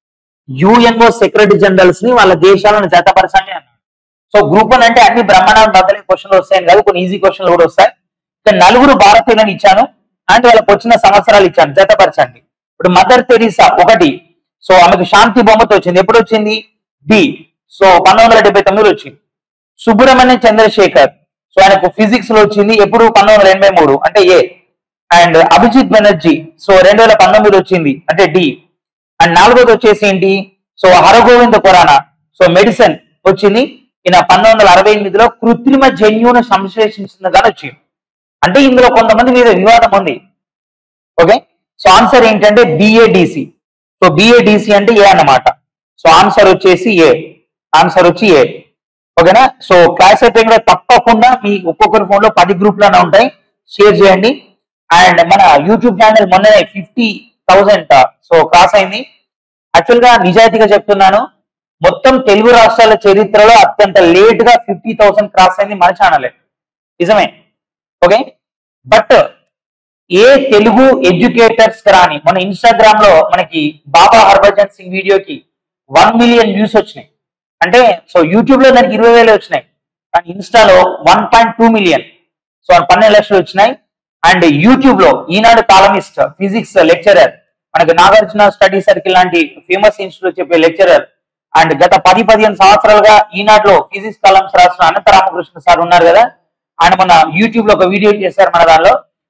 యుఎన్ఓ సెక్రటరీ జనరల్స్ ని వాళ్ళ దేశాలను జతపరచండి అన్నాడు సో గ్రూప్ వన్ అంటే అన్ని బ్రహ్మాండం బద్దలే క్వశ్చన్లు వస్తాయని కాదు కొన్ని ఈజీ క్వశ్చన్లు కూడా వస్తాయి ఇక్కడ నలుగురు భారతీయులను ఇచ్చాను అంటే వాళ్ళకి వచ్చిన సంవత్సరాలు ఇచ్చాను జతపరచండి ఇప్పుడు మదర్ తెరీసా ఒకటి సో ఆమెకు శాంతి బొమ్మతో వచ్చింది ఎప్పుడు వచ్చింది డి సో పంతొమ్మిది వందల డెబ్బై తొమ్మిదిలో వచ్చింది సుబ్రహ్మణ్యం చంద్రశేఖర్ సో ఆయనకు ఫిజిక్స్ లో వచ్చింది ఎప్పుడు పంతొమ్మిది వందల ఎనభై మూడు అంటే A and Abhijit Banerjee so రెండు వేల పంతొమ్మిది వచ్చింది అంటే డి అండ్ నాలుగోది వచ్చేసి ఏంటి so Hargobind Khorana so medicine వచ్చింది ఈయన పంతొమ్మిది వందల అరవై ఎనిమిదిలో కృత్రిమ జన్యువును సంశ్లేషించిందిగా వచ్చింది అంటే ఇందులో కొంతమంది మీద వివాదం ఉంది ఓకే సో ఆన్సర్ ఏంటంటే బిఏడిసి సో బిఏడిసి అంటే ఏ అన్నమాట సో ఆన్సర్ వచ్చేసి ఏ ఆన్సర్ వచ్చి ఏ ఓకేనా సో క్లాస్ అయిపోయిన తప్పకుండా మీ ఒక్కొక్కరి ఫోన్ లో పది గ్రూప్లనే ఉంటాయి షేర్ చేయండి అండ్ మన యూట్యూబ్ ఛానల్ మొన్ననే ఫిఫ్టీ థౌసండ్ సో క్రాస్ అయింది యాక్చువల్ గా నిజాయితీగా చెప్తున్నాను మొత్తం తెలుగు రాష్ట్రాల చరిత్రలో అత్యంత లేట్ గా ఫిఫ్టీ థౌసండ్ క్రాస్ అయింది మన ఛానలే నిజమే ఓకే బట్ ఏ తెలుగు ఎడ్యుకేటర్స్ రాని మన ఇన్స్టాగ్రామ్ లో మనకి బాబా హర్భజన్ సింగ్ వీడియోకి వన్ మిలియన్ వ్యూస్ వచ్చినాయి అంటే సో యూట్యూబ్ లో దానికి ఇరవై వేలు వచ్చినాయి కానీ ఇన్స్టాలో one point two million so పన్నెండు లక్షలు వచ్చినాయి అండ్ యూట్యూబ్ లో ఈనాడు కాలమిస్ట్ ఫిజిక్స్ లెక్చరర్ మనకి నాగార్జున స్టడీ సర్కిల్ లాంటి ఫేమస్ ఇన్స్టిట్యూట్ చెప్పే లెక్చరర్ అండ్ గత పది పదిహేను సంవత్సరాలుగా ఈనాడులో ఫిజిక్స్ కాలమ్స్ రాసిన అనంత రామకృష్ణ సార్ ఉన్నారు కదా ఆయన మన యూట్యూబ్ లో ఒక వీడియో చేశారు మన దానిలో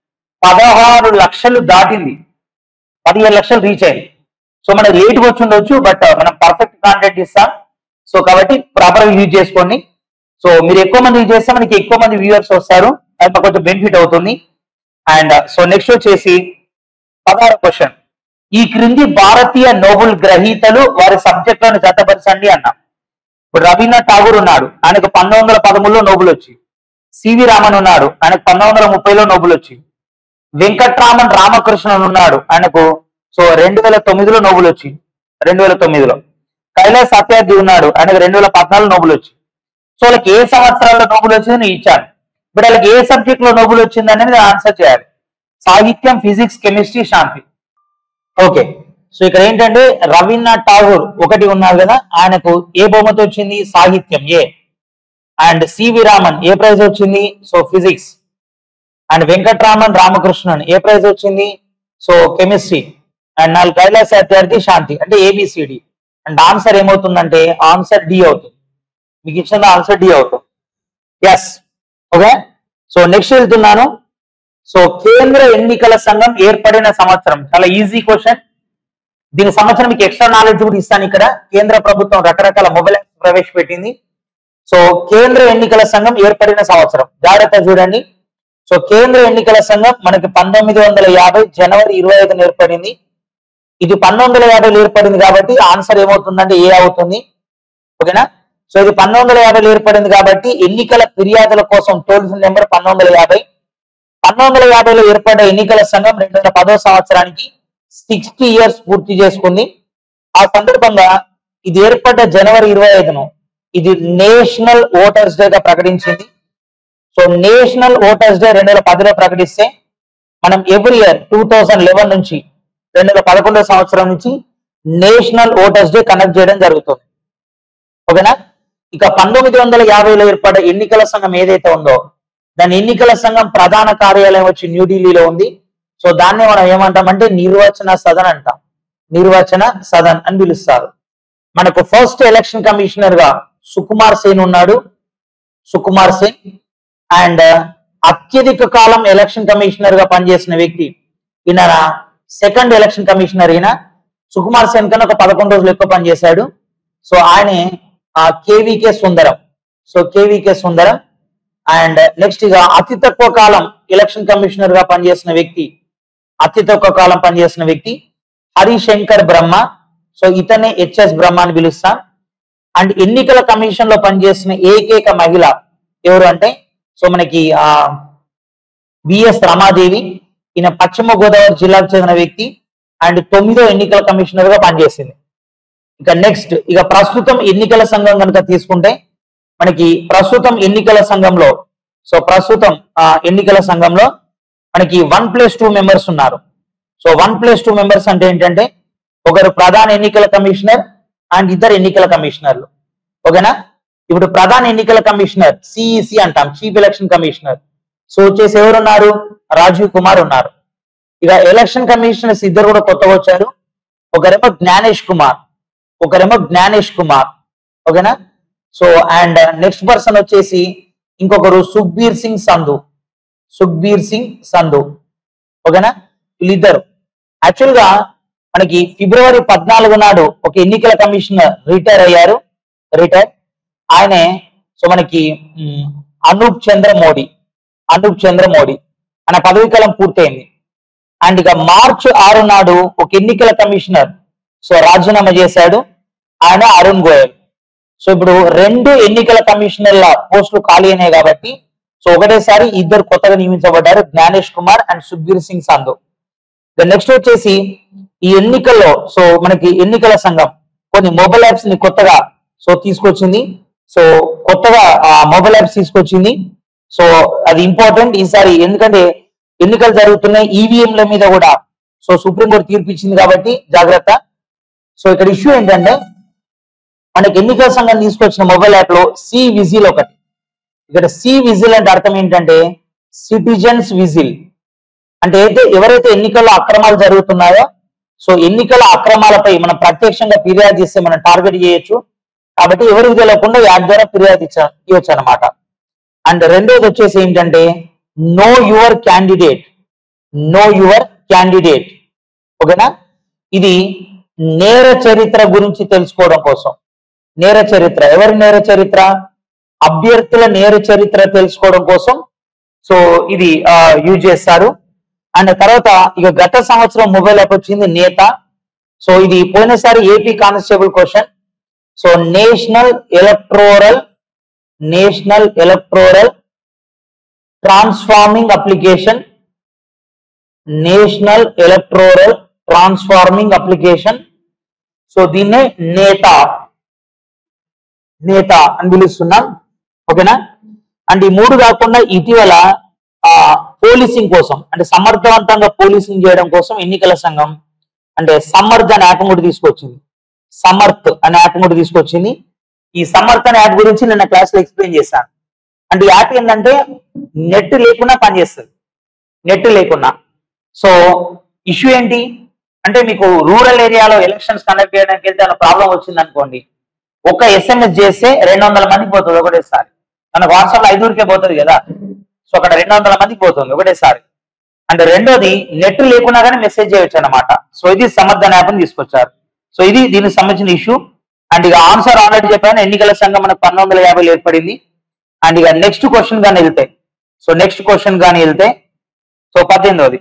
పదహారు లక్షలు దాటింది పదిహేను లక్షలు రీచ్ అయింది సో మనకి లేట్ వచ్చి ఉండొచ్చు బట్ మనం పర్ఫెక్ట్ కాంటెంట్ ఇస్తాం సో కాబట్టి ప్రాపర్ యూజ్ చేసుకోండి సో మీరు ఎక్కువ మంది యూజ్ చేస్తే మనకి ఎక్కువ మంది వ్యూవర్స్ వస్తారు అది మాకు కొంచెం బెనిఫిట్ అవుతుంది అండ్ సో నెక్స్ట్ వచ్చేసి పదహారు క్వశ్చన్ ఈ క్రింది భారతీయ నోబెల్ గ్రహీతలు వారి సబ్జెక్టులను జతపరచండి అన్నాం ఇప్పుడు రవీంద్రనాథ్ ఠాగూర్ ఉన్నాడు ఆయనకు పంతొమ్మిది వందల పదమూడులో నోబెల్ వచ్చింది సివి రామన్ ఉన్నాడు ఆయనకు పంతొమ్మిది వందల ముప్పైలో నోబెల్ వచ్చింది వెంకట్రామన్ రామకృష్ణన్ ఉన్నాడు ఆయనకు సో రెండు వేల తొమ్మిదిలో నోబెల్ వచ్చింది రెండు వేల తొమ్మిదిలో కైలాస్ సత్యార్థి ఉన్నాడు ఆయనకు రెండు వేల పద్నాలుగు నోబెల్ వచ్చింది సో వాళ్ళకి ఏ సంవత్సరాల్లో నోబెల్ వచ్చింది నేను ఇచ్చాను ఇప్పుడు వాళ్ళకి ఏ సబ్జెక్ట్ లో నోబెల్ వచ్చింది అనేది ఆన్సర్ చేయాలి సాహిత్యం ఫిజిక్స్ కెమిస్ట్రీ శాంతి ఓకే సో ఇక్కడ ఏంటంటే రవీంద్రనాథ్ ఠాగూర్ ఒకటి ఉన్నారు కదా ఆయనకు ఏ బహుమతి వచ్చింది సాహిత్యం ఏ అండ్ సివి రామన్ ఏ ప్రైజ్ వచ్చింది so physics and Venkatraman Ramakrishnan ఏ ప్రైజ్ వచ్చింది సో కెమిస్ట్రీ అండ్ నాలుగు కైలాస అభ్యర్థి శాంతి అంటే ఏబిసిడి అండ్ ఆన్సర్ ఏమవుతుందంటే ఆన్సర్ డి అవుతుంది మీకు ఇచ్చిన ఆన్సర్ డి అవుతుంది ఎస్ ఓకే సో నెక్స్ట్ వెళ్తున్నాను సో కేంద్ర ఎన్నికల సంఘం ఏర్పడిన సంవత్సరం చాలా ఈజీ క్వశ్చన్ దీని సంవత్సరం మీకు ఎక్స్ట్రా నాలెడ్జ్ కూడా ఇస్తాను ఇక్కడ కేంద్ర ప్రభుత్వం రకరకాల మొబైల్ యాప్స్ ప్రవేశపెట్టింది సో కేంద్ర ఎన్నికల సంఘం ఏర్పడిన సంవత్సరం జాగ్రత్త చూడండి సో కేంద్ర ఎన్నికల సంఘం మనకి పంతొమ్మిది వందల యాభై జనవరి ఇరవై ఐదున ఏర్పడింది ఇది పంతొమ్మిది వందల యాభైలో ఏర్పడింది కాబట్టి ఆన్సర్ ఏమవుతుందంటే ఏ అవుతుంది ఓకేనా సో ఇది పంతొమ్మిది వందల యాభైలో ఏర్పడింది కాబట్టి ఎన్నికల ఫిర్యాదుల కోసం టోల్ ఫ్రీ నెంబర్ పంతొమ్మిది వందల యాభై పంతొమ్మిది వందల యాభైలో ఏర్పడ్డ ఎన్నికల సంఘం రెండు వేల పదో సంవత్సరానికి సిక్స్టీ ఇయర్స్ పూర్తి చేసుకుంది ఆ సందర్భంగా ఇది ఏర్పడ్డ జనవరి ఇరవై ఐదును ఇది నేషనల్ ఓటర్స్ డే గా ప్రకటించింది సో నేషనల్ ఓటర్స్ డే రెండు వేల పదిలో ప్రకటిస్తే మనం every year two thousand eleven నుంచి రెండు వేల పదకొండో సంవత్సరం నుంచి నేషనల్ ఓటర్స్ డే కండక్ట్ చేయడం జరుగుతుంది ఓకేనా ఇక పంతొమ్మిది వందల యాభైలో ఏర్పడ్డ ఎన్నికల సంఘం ఏదైతే ఉందో దాని ఎన్నికల సంఘం ప్రధాన కార్యాలయం వచ్చి న్యూఢిల్లీలో ఉంది సో దాన్ని మనం ఏమంటామంటే నిర్వచన సదన్ అంటాం నిర్వచన సదన్ అని పిలుస్తారు మనకు ఫస్ట్ ఎలక్షన్ కమిషనర్ గా సుకుమార్ సేన్ ఉన్నాడు సుకుమార్ సేన్ అండ్ అత్యధిక కాలం ఎలక్షన్ కమిషనర్ గా పనిచేసిన వ్యక్తి ఈయన సెకండ్ ఎలక్షన్ కమిషనర్ ఈయన సుకుమార్ సేన్ కన్నా ఒక పదకొండు రోజులు ఎక్కువ పనిచేశాడు సో ఆయనే KVK Sundaram so KVK Sundaram and next ఇక అతి తక్కువ కాలం ఎలక్షన్ కమిషనర్ గా పనిచేసిన వ్యక్తి అతి తక్కువ కాలం పనిచేసిన వ్యక్తి హరిశంకర్ బ్రహ్మ సో ఇతనే హెచ్ఎస్ బ్రహ్మ అని పిలుస్తాం అండ్ ఎన్నికల కమిషన్ లో పనిచేసిన ఏకైక మహిళ ఎవరు అంటే సో మనకి ఆ బిఎస్ రమాదేవి ఈయన పశ్చిమ గోదావరి జిల్లాకు చెందిన వ్యక్తి అండ్ తొమ్మిదో ఎన్నికల కమిషనర్ గా పనిచేసింది ఇక నెక్స్ట్ ఇక ప్రస్తుతం ఎన్నికల సంఘం కనుక తీసుకుంటే మనకి ప్రస్తుతం ఎన్నికల సంఘంలో సో ప్రస్తుతం ఆ, ఎన్నికల సంఘంలో మనకి వన్ ప్లస్ టూ మెంబర్స్ ఉన్నారు so one plus two members అంటే ఏంటంటే ఒకరు ప్రధాన ఎన్నికల కమిషనర్ అండ్ ఇద్దరు ఎన్నికల కమిషనర్లు ఓకేనా ఇప్పుడు ప్రధాన ఎన్నికల కమిషనర్ సిఈసి అంటాం చీఫ్ ఎలక్షన్ కమిషనర్ సో వచ్చేసి ఎవరు ఉన్నారు రాజీవ్ కుమార్ ఉన్నారు ఇక ఎలక్షన్ కమిషనర్స్ ఇద్దరు కూడా కొత్తగా వచ్చారు ఒకరేమో జ్ఞానేష్ కుమార్ ఒకరేమో జ్ఞానేష్ కుమార్ ఓకేనా సో అండ్ నెక్స్ట్ పర్సన్ వచ్చేసి ఇంకొకరు సుఖ్బీర్ సింగ్ సంధు సుఖ్బీర్ సింగ్ సంధు ఓకేనా వీళ్ళిద్దరు యాక్చువల్ గా మనకి ఫిబ్రవరి పద్నాలుగు నాడు ఒక ఎన్నికల కమిషనర్ రిటైర్ అయ్యారు రిటైర్ ఆయనే సో మనకి మ్, అనూప్ చంద్ర మోడీ అనూప్ చంద్ర మోడీ ఆయన పదవీ కాలం పూర్తయింది అండ్ ఇక మార్చి ఆరు నాడు ఒక ఎన్నికల కమిషనర్ సో రాజీనామా చేశాడు ఆయన అరుణ్ గోయల్ సో ఇప్పుడు రెండు ఎన్నికల కమిషనర్ల పోస్టులు ఖాళీ అయినాయి కాబట్టి సో ఒకటేసారి ఇద్దరు కొత్తగా నియమించబడ్డారు జ్ఞానేష్ కుమార్ అండ్ సుఖ్బీర్ సింగ్ సంధు నెక్స్ట్ వచ్చేసి ఈ ఎన్నికల్లో సో మనకి ఎన్నికల సంఘం కొన్ని మొబైల్ యాప్స్ ని కొత్తగా సో తీసుకొచ్చింది సో కొత్తగా మొబైల్ యాప్స్ తీసుకొచ్చింది సో అది ఇంపార్టెంట్ ఈసారి ఎందుకంటే ఎన్నికలు జరుగుతున్నాయి ఈవీఎంల మీద కూడా సో సుప్రీంకోర్టు తీర్పు ఇచ్చింది కాబట్టి జాగ్రత్త సో ఇక్కడ ఇష్యూ ఏంటంటే మనకి ఎన్నికల సంఘం తీసుకొచ్చిన మొబైల్ యాప్ లో సి విజిల్ ఒకటి ఇక్కడ సి విజిల్ అంటే అర్థం ఏంటంటే సిటిజన్స్ విజిల్ అంటే అయితే ఎవరైతే ఎన్నికల్లో అక్రమాలు జరుగుతున్నాయో సో ఎన్నికల అక్రమాలపై మనం ప్రత్యక్షంగా ఫిర్యాదు చేస్తే మనం టార్గెట్ చేయొచ్చు కాబట్టి ఎవరికి తెలియకుండా యాప్ ద్వారా ఫిర్యాదు ఇచ్చ ఇవ్వచ్చు అనమాట అండ్ రెండోది వచ్చేసి ఏంటంటే know your candidate know your candidate ఓకేనా ఇది నేర చరిత్ర గురించి తెలుసుకోవడం కోసం నేర చరిత్ర ఎవరి నేర చరిత్ర అభ్యర్థుల నేర చరిత్ర తెలుసుకోవడం కోసం సో ఇది యూజ్ చేస్తారు అండ్ తర్వాత ఇక గత సంవత్సరం మొబైల్ యాప్ వచ్చింది నేత సో ఇది పోయినసారి AP constable question so national electoral national electoral transforming application national electoral transforming application so దీన్నే నేత నేత అని పిలుస్తున్నాం ఓకేనా అండ్ ఈ మూడు కాకుండా ఇటీవల ఆ పోలీసింగ్ కోసం అంటే సమర్థవంతంగా పోలీసింగ్ చేయడం కోసం ఎన్నికల సంఘం అంటే సమర్థ్ అనే యాప్ కూడా తీసుకొచ్చింది సమర్థ్ అనే యాప్ కూడా తీసుకొచ్చింది ఈ సమర్థ్ అనే యాప్ గురించి నిన్న క్లాస్ లో ఎక్స్ప్లెయిన్ చేశాను అంటే ఈ యాప్ ఏంటంటే నెట్ లేకుండా పనిచేస్తుంది నెట్ లేకుండా సో ఇష్యూ ఏంటి అంటే మీకు రూరల్ ఏరియాలో ఎలక్షన్స్ కండక్ట్ చేయడానికి వెళ్తే ప్రాబ్లం వచ్చింది అనుకోండి ఒక ఎస్ఎంఎస్ చేస్తే రెండు వందల మందికి పోతుంది ఒకటేసారి మనకు వాట్సాప్ లో ఐదుగురికే పోతుంది కదా సో అక్కడ రెండు వందల మందికి పోతుంది ఒకటేసారి అంటే రెండోది నెట్ లేకున్నా కానీ మెసేజ్ చేయొచ్చు అనమాట సో ఇది సమర్థన యాప్ తీసుకొచ్చారు సో ఇది దీనికి సంబంధించిన ఇష్యూ అండ్ ఇక ఆన్సర్ ఆల్రెడీ చెప్పాను ఎన్నికల సంఘం మనకు పంతొమ్మిది వందల యాభైలో ఏర్పడింది అండ్ ఇక నెక్స్ట్ క్వశ్చన్ కానీ వెళ్తే సో నెక్స్ట్ క్వశ్చన్ కానీ వెళ్తే సో పద్దెనిమిదవది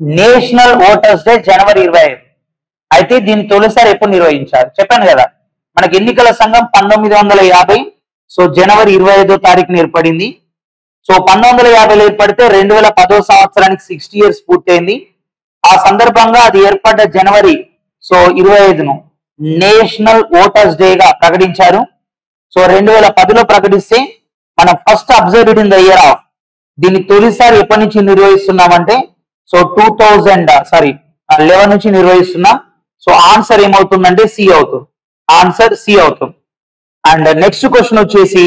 నేషనల్ ఓటర్స్ డే జనవరి ఇరవై ఐదు అయితే దీన్ని తొలిసారి ఎప్పుడు నిర్వహించారు చెప్పాను కదా మనకి ఎన్నికల సంఘం పంతొమ్మిది వందల యాభై సో జనవరి ఇరవై ఐదో తారీఖున ఏర్పడింది సో పంతొమ్మిది వందల యాభైలో ఏర్పడితే రెండు వేల పదో సంవత్సరానికి సిక్స్టీ ఇయర్స్ పూర్తయింది ఆ సందర్భంగా అది ఏర్పడ్డ జనవరి సో ఇరవై ఐదును నేషనల్ ఓటర్స్ డే గా ప్రకటించారు సో రెండు వేల పదిలో ప్రకటిస్తే మనం first observed in the year of దీన్ని తొలిసారి ఎప్పటి నుంచి నిర్వహిస్తున్నామంటే so two thousand sorry eleven నుంచి నిర్వహిస్తున్నాం సో ఆన్సర్ ఏమవుతుందంటే సి అవుతుంది ఆన్సర్ సి అవుతుంది అండ్ నెక్స్ట్ క్వశ్చన్ వచ్చేసి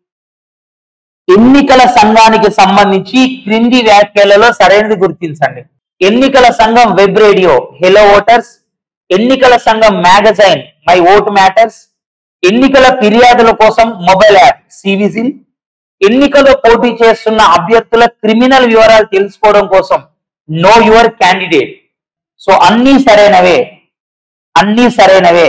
ఎన్నికల సంఘానికి సంబంధించి క్రింది వ్యాఖ్యలలో సరైనది గుర్తించండి ఎన్నికల సంఘం వెబ్ రేడియో హెలో ఓటర్స్ ఎన్నికల సంఘం మ్యాగజైన్ మై ఓట్ మ్యాటర్స్ ఎన్నికల ఫిర్యాదుల కోసం మొబైల్ యాప్ సివిజిల్ ఎన్నికలో పోటీ చేస్తున్న అభ్యర్థుల క్రిమినల్ వివరాలు తెలుసుకోవడం కోసం నో యువర్ క్యాండిడేట్ సో అన్ని సరైనవే అన్ని సరైనవే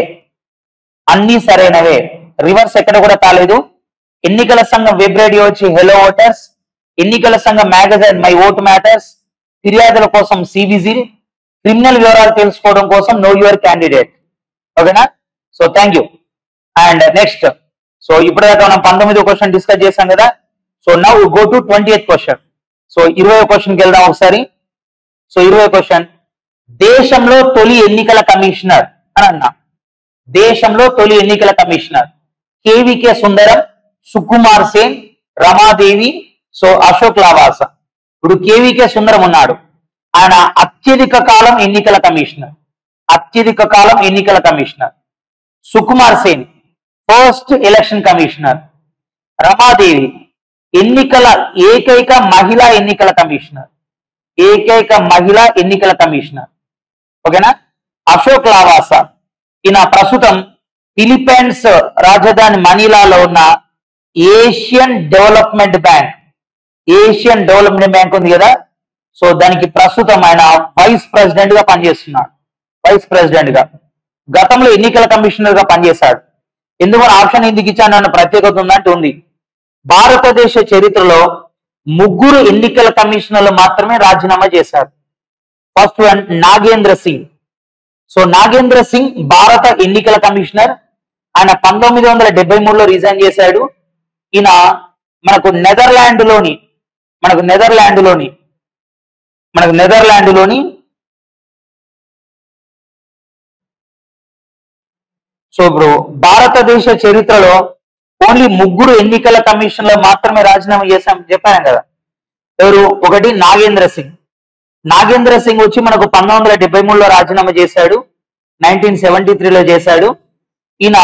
అన్ని సరైనవే రివర్స్ ఎక్కడ కూడా కాలేదు ఎన్నికల సంఘం వెబ్ రేడియో వచ్చి హెలో ఓటర్స్ ఎన్నికల సంఘం మ్యాగజైన్ మై ఓట్ మ్యాటర్స్ ఫిర్యాదుల కోసం సివిజిల్ క్రిమినల్ వివరాలు తెలుసుకోవడం కోసం నో యువర్ క్యాండిడేట్ ఓకేనా so thank you and next so ఇప్పటిదాకా మనం పంతొమ్మిదో క్వశ్చన్ డిస్కస్ చేశాం కదా so now go to twenty eighth question so ఇరవై క్వశ్చన్కి వెళ్దాం ఒకసారి సో ఇరవై క్వశ్చన్ దేశంలో తొలి ఎన్నికల కమిషనర్ అని అన్నా దేశంలో తొలి ఎన్నికల కమిషనర్ కేవికే సుందరం సుకుమార్ సేన్ రమాదేవి సో అశోక్ లావాస ఇప్పుడు కేవికే సుందరం ఉన్నాడు ఆయన అత్యధిక కాలం ఎన్నికల కమిషనర్ అత్యధిక కాలం ఎన్నికల commissioner Sukumar Sen first election commissioner Ramadevi ఎన్నికల ఏకైక మహిళా ఎన్నికల కమిషనర్ ఏకైక మహిళా ఎన్నికల కమిషనర్ ఓకేనా అశోక్ లావాసా ఈయన ప్రస్తుతం ఫిలిప్పైన్స్ రాజధాని మనీలాలో ఉన్న Asian development bank Asian development bank ఉంది కదా సో దానికి ప్రస్తుతం ఆయన వైస్ ప్రెసిడెంట్ గా పనిచేస్తున్నాడు వైస్ ప్రెసిడెంట్ గా గతంలో ఎన్నికల కమిషనర్ గా పనిచేశాడు ఎందుకని ఆప్షన్ ఎందుకు ఇచ్చాను అన్న ప్రత్యేకత ఉందంటే ఉంది భారతదేశ చరిత్రలో ముగ్గురు ఎన్నికల కమిషనర్లు మాత్రమే రాజీనామా చేశారు first one Nagendra Singh so Nagendra Singh భారత ఎన్నికల కమిషనర్ ఆయన పంతొమ్మిది వందల డెబ్బై మూడులో రిజైన్ చేశాడు ఈయన మనకు నెదర్లాండ్ లోని మనకు నెదర్లాండ్ లోని మనకు నెదర్లాండ్ లోని సో ఇప్పుడు భారతదేశ చరిత్రలో ఓన్లీ ముగ్గురు ఎన్నికల కమిషన్లో మాత్రమే రాజీనామా చేశాం చెప్పాను కదా ఎవరు ఒకటి నాగేంద్ర సింగ్ నాగేంద్ర సింగ్ వచ్చి మనకు పంతొమ్మిది వందల డెబ్బై మూడులో రాజీనామా చేశాడు నైన్టీన్ సెవెంటీ త్రీలో చేశాడు ఈయన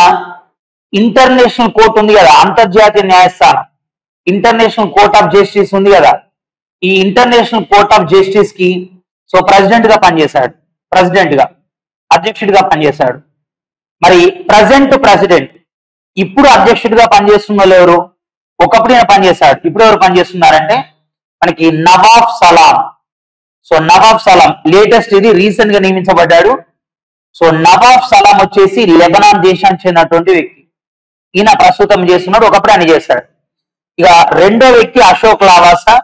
ఇంటర్నేషనల్ కోర్ట్ ఉంది కదా అంతర్జాతీయ న్యాయస్థానం ఇంటర్నేషనల్ కోర్ట్ ఆఫ్ జస్టిస్ ఉంది కదా ఈ ఇంటర్నేషనల్ కోర్ట్ ఆఫ్ జస్టిస్ కి సో ప్రెసిడెంట్ గా పనిచేశాడు ప్రెసిడెంట్ గా అధ్యక్షుడిగా పనిచేశాడు మరి ప్రజెంట్ ప్రెసిడెంట్ ఇప్పుడు అధ్యక్షుడిగా పనిచేస్తున్న వాళ్ళు ఎవరు ఒకప్పుడు ఈయన పనిచేశాడు ఇప్పుడు ఎవరు పనిచేస్తున్నారంటే మనకి Nawaf Salam so Nawaf Salam latest ఇది రీసెంట్ గా నియమించబడ్డాడు సో నవాబ్ సలాం వచ్చేసి లెబనాన్ దేశానికి చెందినటువంటి వ్యక్తి ఈయన ప్రస్తుతం చేస్తున్నాడు ఒకప్పుడు ఆయన చేశాడు ఇక రెండో వ్యక్తి అశోక్ లావాసా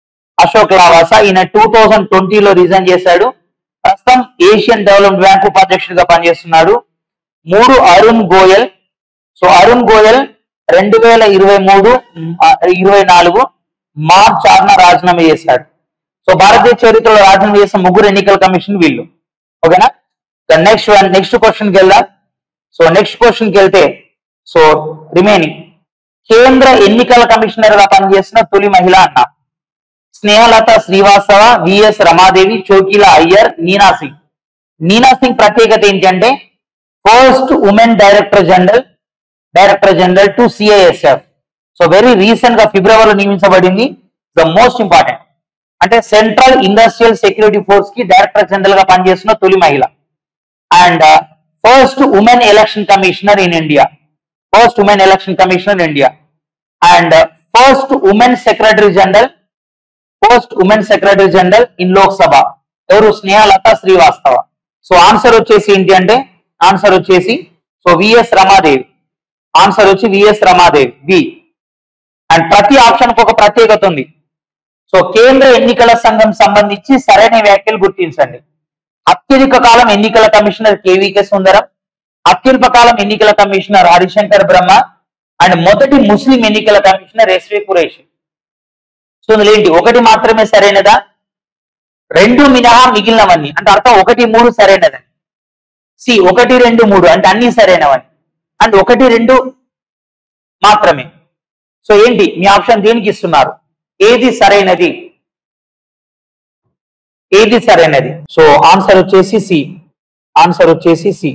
అశోక్ లావాసా ఈయన టూ థౌజండ్ ట్వంటీలో రిజైన్ చేశాడు ప్రస్తుతం ఏషియన్ డెవలప్మెంట్ బ్యాంక్ ఉపాధ్యక్షుడిగా పనిచేస్తున్నాడు మూడు అరుణ్ గోయల్ సో అరుణ్ గోయల్ రెండు వేల ఇరవై మూడు ఇరవై నాలుగు మార్చ్ ఆరున రాజీనామా చేశాడు సో భారతదేశ చరిత్రలో రాజీనామా చేసిన ముగ్గురు ఎన్నికల కమిషన్ వీళ్ళు ఓకేనా నెక్స్ట్ వన్ నెక్స్ట్ క్వశ్చన్కి వెళ్దాం సో నెక్స్ట్ క్వశ్చన్కి వెళ్తే సో రిమైనింగ్ కేంద్ర ఎన్నికల కమిషనర్ గా పనిచేసిన తొలి మహిళ అన్న స్నేహలత శ్రీవాస్తవ విఎస్ రమాదేవి చోకీల అయ్యర్ నీనా సింగ్ నీనా సింగ్ ప్రత్యేకత ఏంటంటే first women director general director general to CISF so very recent గా ఫిబ్రవరిలో నియమించబడింది ద మోస్ట్ ఇంపార్టెంట్ అంటే సెంట్రల్ ఇండస్ట్రియల్ సెక్యూరిటీ ఫోర్స్ కి డైరెక్టర్ జనరల్ గా పనిచేస్తున్న తొలి మహిళ and first women election commissioner in India first women election commissioner in India and first women secretary general first women secretary general in Lok Sabha ఎవరు Snehalatha Srivastava so answer వచ్చేసి ఏంటి అంటే answer వచ్చేసి సో విఎస్ రమాదేవి ఆన్సర్ వచ్చి విఎస్ రమాదేవి వి అండ్ ప్రతి option ఒక ప్రత్యేకత ఉంది సో కేంద్ర ఎన్నికల సంఘం సంబంధించి సరైన వ్యాఖ్యలు గుర్తించండి అత్యధిక కాలం ఎన్నికల కమిషనర్ కేవీకే సుందరం అత్యల్ప కాలం ఎన్నికల కమిషనర్ హరిశంకర్ బ్రహ్మ అండ్ మొదటి ముస్లిం ఎన్నికల కమిషనర్ ఎస్వి కురేషి సో ఇందులో ఏంటి ఒకటి మాత్రమే సరైనదా రెండు మినహా మిగిలినవన్నీ అంటే అర్థం ఒకటి మూడు సరైనదని సి ఒకటి రెండు మూడు అంటే అన్ని సరైనవని అండ్ ఒకటి రెండు మాత్రమే సో ఏంటి మీ ఆప్షన్ దేనికి ఇస్తున్నారు ఏది సరైనది ఏది సరైనది సో ఆన్సర్ వచ్చేసి సి ఆన్సర్ వచ్చేసి సి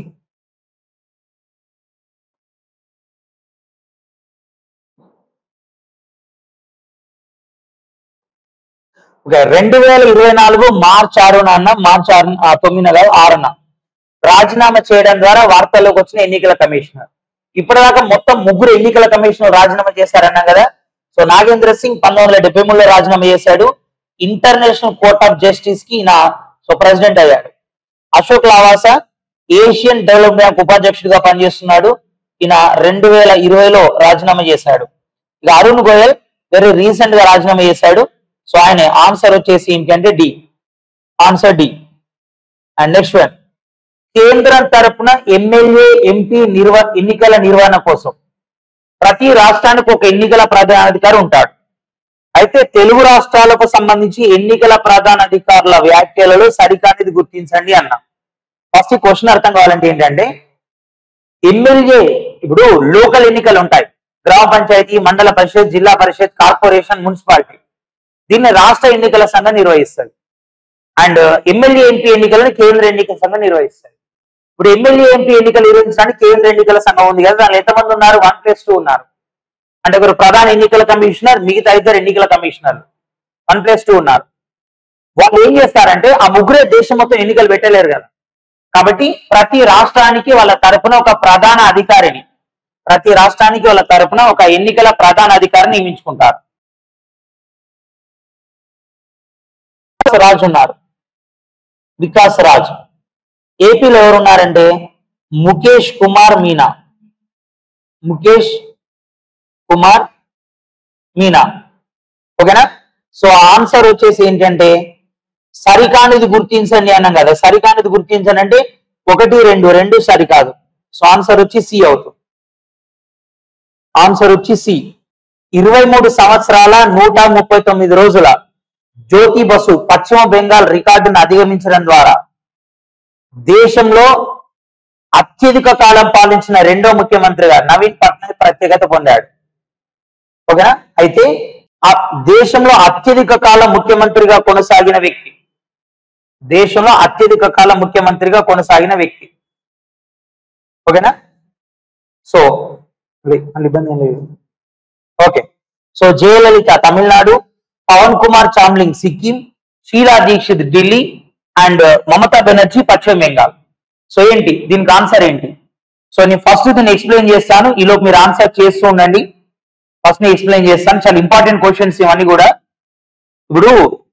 ఓకే రెండు వేల ఇరవై నాలుగు మార్చ్ ఆరున అన్న మార్చ్ ఆరు ఆ, తొమ్మిది కాదు ఆరున రాజీనామా చేయడం ద్వారా వార్తల్లోకి వచ్చిన ఎన్నికల కమిషనర్ ఇప్పటిదాకా మొత్తం ముగ్గురు ఎన్నికల కమిషనర్ రాజీనామా చేశారన్నాం కదా సో నాగేంద్ర సింగ్ పంతొమ్మిది వందల డెబ్బై మూడులో రాజీనామా చేశాడు ఇంటర్నేషనల్ కోర్ట్ ఆఫ్ జస్టిస్ కి ఈయన సో ప్రెసిడెంట్ అయ్యాడు Ashok Lavasa Asian development bank ఉపాధ్యక్షుడిగా పనిచేస్తున్నాడు ఈయన రెండు వేల ఇరవైలో రాజీనామా చేశాడు ఇక అరుణ్ గోయల్ వెరీ రీసెంట్ గా రాజీనామా చేశాడు సో ఆయన ఆన్సర్ వచ్చేసి ఏంటంటే D answer D and next one కేంద్రం తరపున ఎమ్మెల్యే ఎంపీ నిర్వ ఎన్నికల నిర్వహణ కోసం ప్రతి రాష్ట్రానికి ఒక ఎన్నికల ప్రధానాధికారి ఉంటాడు అయితే తెలుగు రాష్ట్రాలకు సంబంధించి ఎన్నికల ప్రధాన అధికారుల వ్యాఖ్యలలో సరికానిది గుర్తించండి అన్న ఫస్ట్ ఈ క్వశ్చన్ అర్థం కావాలంటే ఏంటంటే ఎమ్మెల్యే ఇప్పుడు లోకల్ ఎన్నికలు ఉంటాయి గ్రామ పంచాయతీ మండల పరిషత్ జిల్లా పరిషత్ కార్పొరేషన్ మున్సిపాలిటీ దీన్ని రాష్ట్ర ఎన్నికల సంఘం నిర్వహిస్తుంది అండ్ ఎమ్మెల్యే ఎంపీ ఎన్నికలను కేంద్ర ఎన్నికల సంఘం నిర్వహిస్తుంది ఇప్పుడు ఎమ్మెల్యే ఎంపీ ఎన్నికలు నిర్వహించడానికి కేంద్ర ఎన్నికల సంఘం ఉంది కదా దానిలో ఎంతమంది ఉన్నారు వన్ ప్లస్ టూ ఉన్నారు అంటే ఒకరు ప్రధాన ఎన్నికల కమిషనర్ మిగతా ఇద్దరు ఎన్నికల కమిషనర్లు వన్ ప్లస్ టూ ఉన్నారు వాళ్ళు ఏం చేస్తారంటే ఆ ముగ్గురే దేశం మొత్తం ఎన్నికలు పెట్టలేరు కదా కాబట్టి ప్రతి రాష్ట్రానికి వాళ్ళ తరపున ఒక ప్రధాన అధికారిని ప్రతి రాష్ట్రానికి వాళ్ళ తరపున ఒక ఎన్నికల ప్రధాన అధికారిని నియమించుకుంటారు వికాస్ రాజ్ ఉన్నారు వికాస్ రాజ్ ఏపీలో ఎవరు ఉన్నారంటే ముఖేష్ కుమార్ మీనా ముఖేష్ కుమార్ మీనా ఓకేనా సో ఆన్సర్ వచ్చేసి ఏంటంటే సరికానిది గుర్తించండి అన్నాం కదా సరికానిది గుర్తించండి అంటే ఒకటి రెండు రెండు సరికాదు సో ఆన్సర్ వచ్చి సి అవుతుంది ఆన్సర్ వచ్చి సి ఇరవై మూడు సంవత్సరాల నూట ముప్పై తొమ్మిది రోజుల జ్యోతి బసు పశ్చిమ బెంగాల్ రికార్డును అధిగమించడం ద్వారా దేశంలో అత్యధిక కాలం పాలించిన రెండో ముఖ్యమంత్రిగా నవీన్ పట్నాయక్ ప్రత్యేకత పొందాడు ఓకేనా అయితే ఆ దేశంలో అత్యధిక కాలం ముఖ్యమంత్రిగా కొనసాగిన వ్యక్తి దేశంలో అత్యధిక కాలం ముఖ్యమంత్రిగా కొనసాగిన వ్యక్తి ఓకేనా సో ఇది మళ్ళీ ఇబ్బంది ఏం లేదు okay so Jayalalithaa Tamil Nadu Pawan Kumar Chamling Sikkim Sheila Dikshit Delhi and Mamata Banerjee పశ్చిమ బెంగాల్ సో ఏంటి దీనికి ఆన్సర్ ఏంటి సో నేను ఫస్ట్ దీన్ని ఎక్స్ప్లెయిన్ చేస్తాను ఈలోపు మీరు ఆన్సర్ చేస్తూ ఉండండి ఫస్ట్ నేను ఎక్స్ప్లెయిన్ చేస్తాను చాలా ఇంపార్టెంట్ క్వశ్చన్స్ ఇవన్నీ కూడా ఇప్పుడు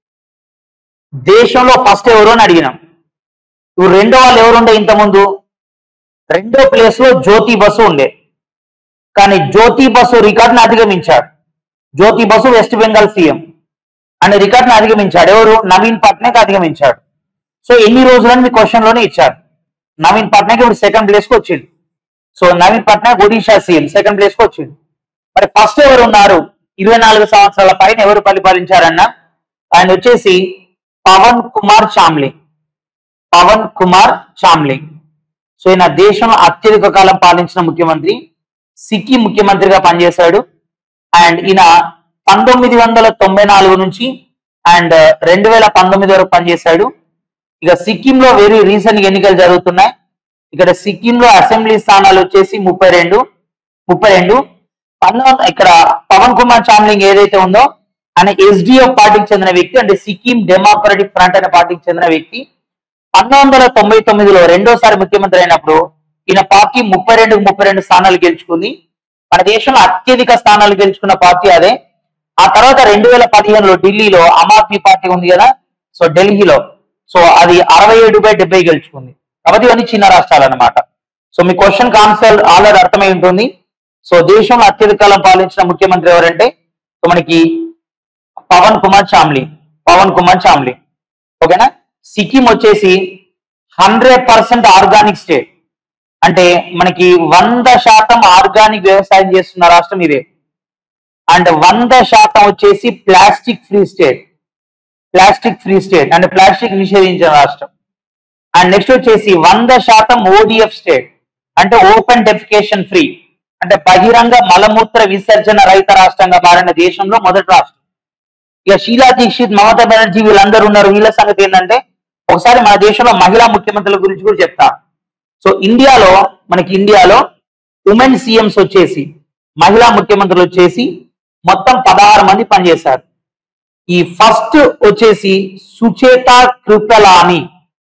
దేశంలో ఫస్ట్ ఎవరు అని అడిగినాం ఇప్పుడు రెండో వాళ్ళు ఎవరు ఉండే ఇంతకుముందు రెండో ప్లేస్ లో జ్యోతి బసు ఉండే కానీ జ్యోతి బసు రికార్డును అధిగమించాడు జ్యోతి బసు వెస్ట్ బెంగాల్ సీఎం అనే రికార్డును అధిగమించాడు ఎవరు నవీన్ పట్నాయక్ అధిగమించాడు సో ఎన్ని రోజులని మీ క్వశ్చన్ లోనే ఇచ్చారు నవీన్ పట్నాయక్ ఇప్పుడు సెకండ్ ప్లేస్ కి వచ్చింది so Naveen Patnaik Odisha CM second place కి వచ్చింది మరి ఫస్ట్ ఎవరు ఉన్నారు ఇరవై నాలుగు సంవత్సరాల పైన ఎవరు పరిపాలించారన్న ఆయన వచ్చేసి పవన్ కుమార్ చామ్లే పవన్ కుమార్ చామ్లే సో ఈయన దేశంలో అత్యధిక కాలం పాలించిన ముఖ్యమంత్రి సిక్కిం ముఖ్యమంత్రిగా పనిచేశాడు అండ్ ఈయన పంతొమ్మిది వందల తొంభై నాలుగు నుంచి అండ్ రెండు వేల పంతొమ్మిది వరకు పనిచేశాడు ఇక సిక్కింలో వెరీ రీసెంట్ గా ఎన్నికలు జరుగుతున్నాయి ఇక్కడ సిక్కింలో అసెంబ్లీ స్థానాలు వచ్చేసి ముప్పై రెండు ముప్పై రెండు పంతొమ్మిది ఇక్కడ పవన్ కుమార్ చామ్లింగ్ ఏదైతే ఉందో ఆయన ఎస్డిఎఫ్ పార్టీకి చెందిన వ్యక్తి అంటే సిక్కిం డెమోక్రటిక్ ఫ్రంట్ అనే పార్టీకి చెందిన వ్యక్తి పంతొమ్మిది వందల తొంభై తొమ్మిదిలో రెండోసారి ముఖ్యమంత్రి అయినప్పుడు ఈయన పార్టీ ముప్పై రెండు ముప్పై రెండు స్థానాలు గెలుచుకుంది మన దేశంలో అత్యధిక స్థానాలు గెలుచుకున్న పార్టీ అదే ఆ తర్వాత రెండు వేల పదిహేనులో ఢిల్లీలో ఆమ్ ఆద్మీ పార్టీ ఉంది కదా సో ఢిల్లీలో సో అది అరవై ఏడు బై డెబ్బై గెలుచుకుంది కాబట్టి ఇవన్నీ చిన్న రాష్ట్రాలు అన్నమాట సో మీ క్వశ్చన్ ఆన్సర్ ఆల్రెడీ అర్థమై ఉంటుంది సో దేశంలో అత్యధిక కాలం పాలించిన ముఖ్యమంత్రి ఎవరంటే సో మనకి పవన్ కుమార్ చామ్లీ పవన్ కుమార్ చామ్లీ ఓకేనా సిక్కిం వచ్చేసి హండ్రెడ్ పర్సెంట్ ఆర్గానిక్ స్టేట్ అంటే మనకి వంద శాతం ఆర్గానిక్ వ్యవసాయం చేస్తున్న రాష్ట్రం ఇదే అండ్ వంద శాతం వచ్చేసి plastic free state plastic free state అంటే ప్లాస్టిక్ నిషేధించిన రాష్ట్రం అండ్ నెక్స్ట్ వచ్చేసి వంద శాతం ఓడిఎఫ్ స్టేట్ అంటే ఓపెన్ డెఫికేషన్ ఫ్రీ అంటే బహిరంగ మలమూత్ర విసర్జన రహిత రాష్ట్రంగా మారిన దేశంలో మొదటి రాష్ట్రం ఇక షీలా దీక్షిత్ మమతా బెనర్జీ వీళ్ళందరూ ఉన్నారు వీళ్ళ సంగతి ఏంటంటే ఒకసారి మన దేశంలో మహిళా ముఖ్యమంత్రుల గురించి కూడా చెప్తా సో ఇండియాలో మనకి ఇండియాలో ఉమెన్ సీఎంస్ వచ్చేసి మహిళా ముఖ్యమంత్రులు వచ్చేసి మొత్తం పదహారు మంది పనిచేశారు ఈ ఫస్ట్ వచ్చేసి సుచేత కృపలాని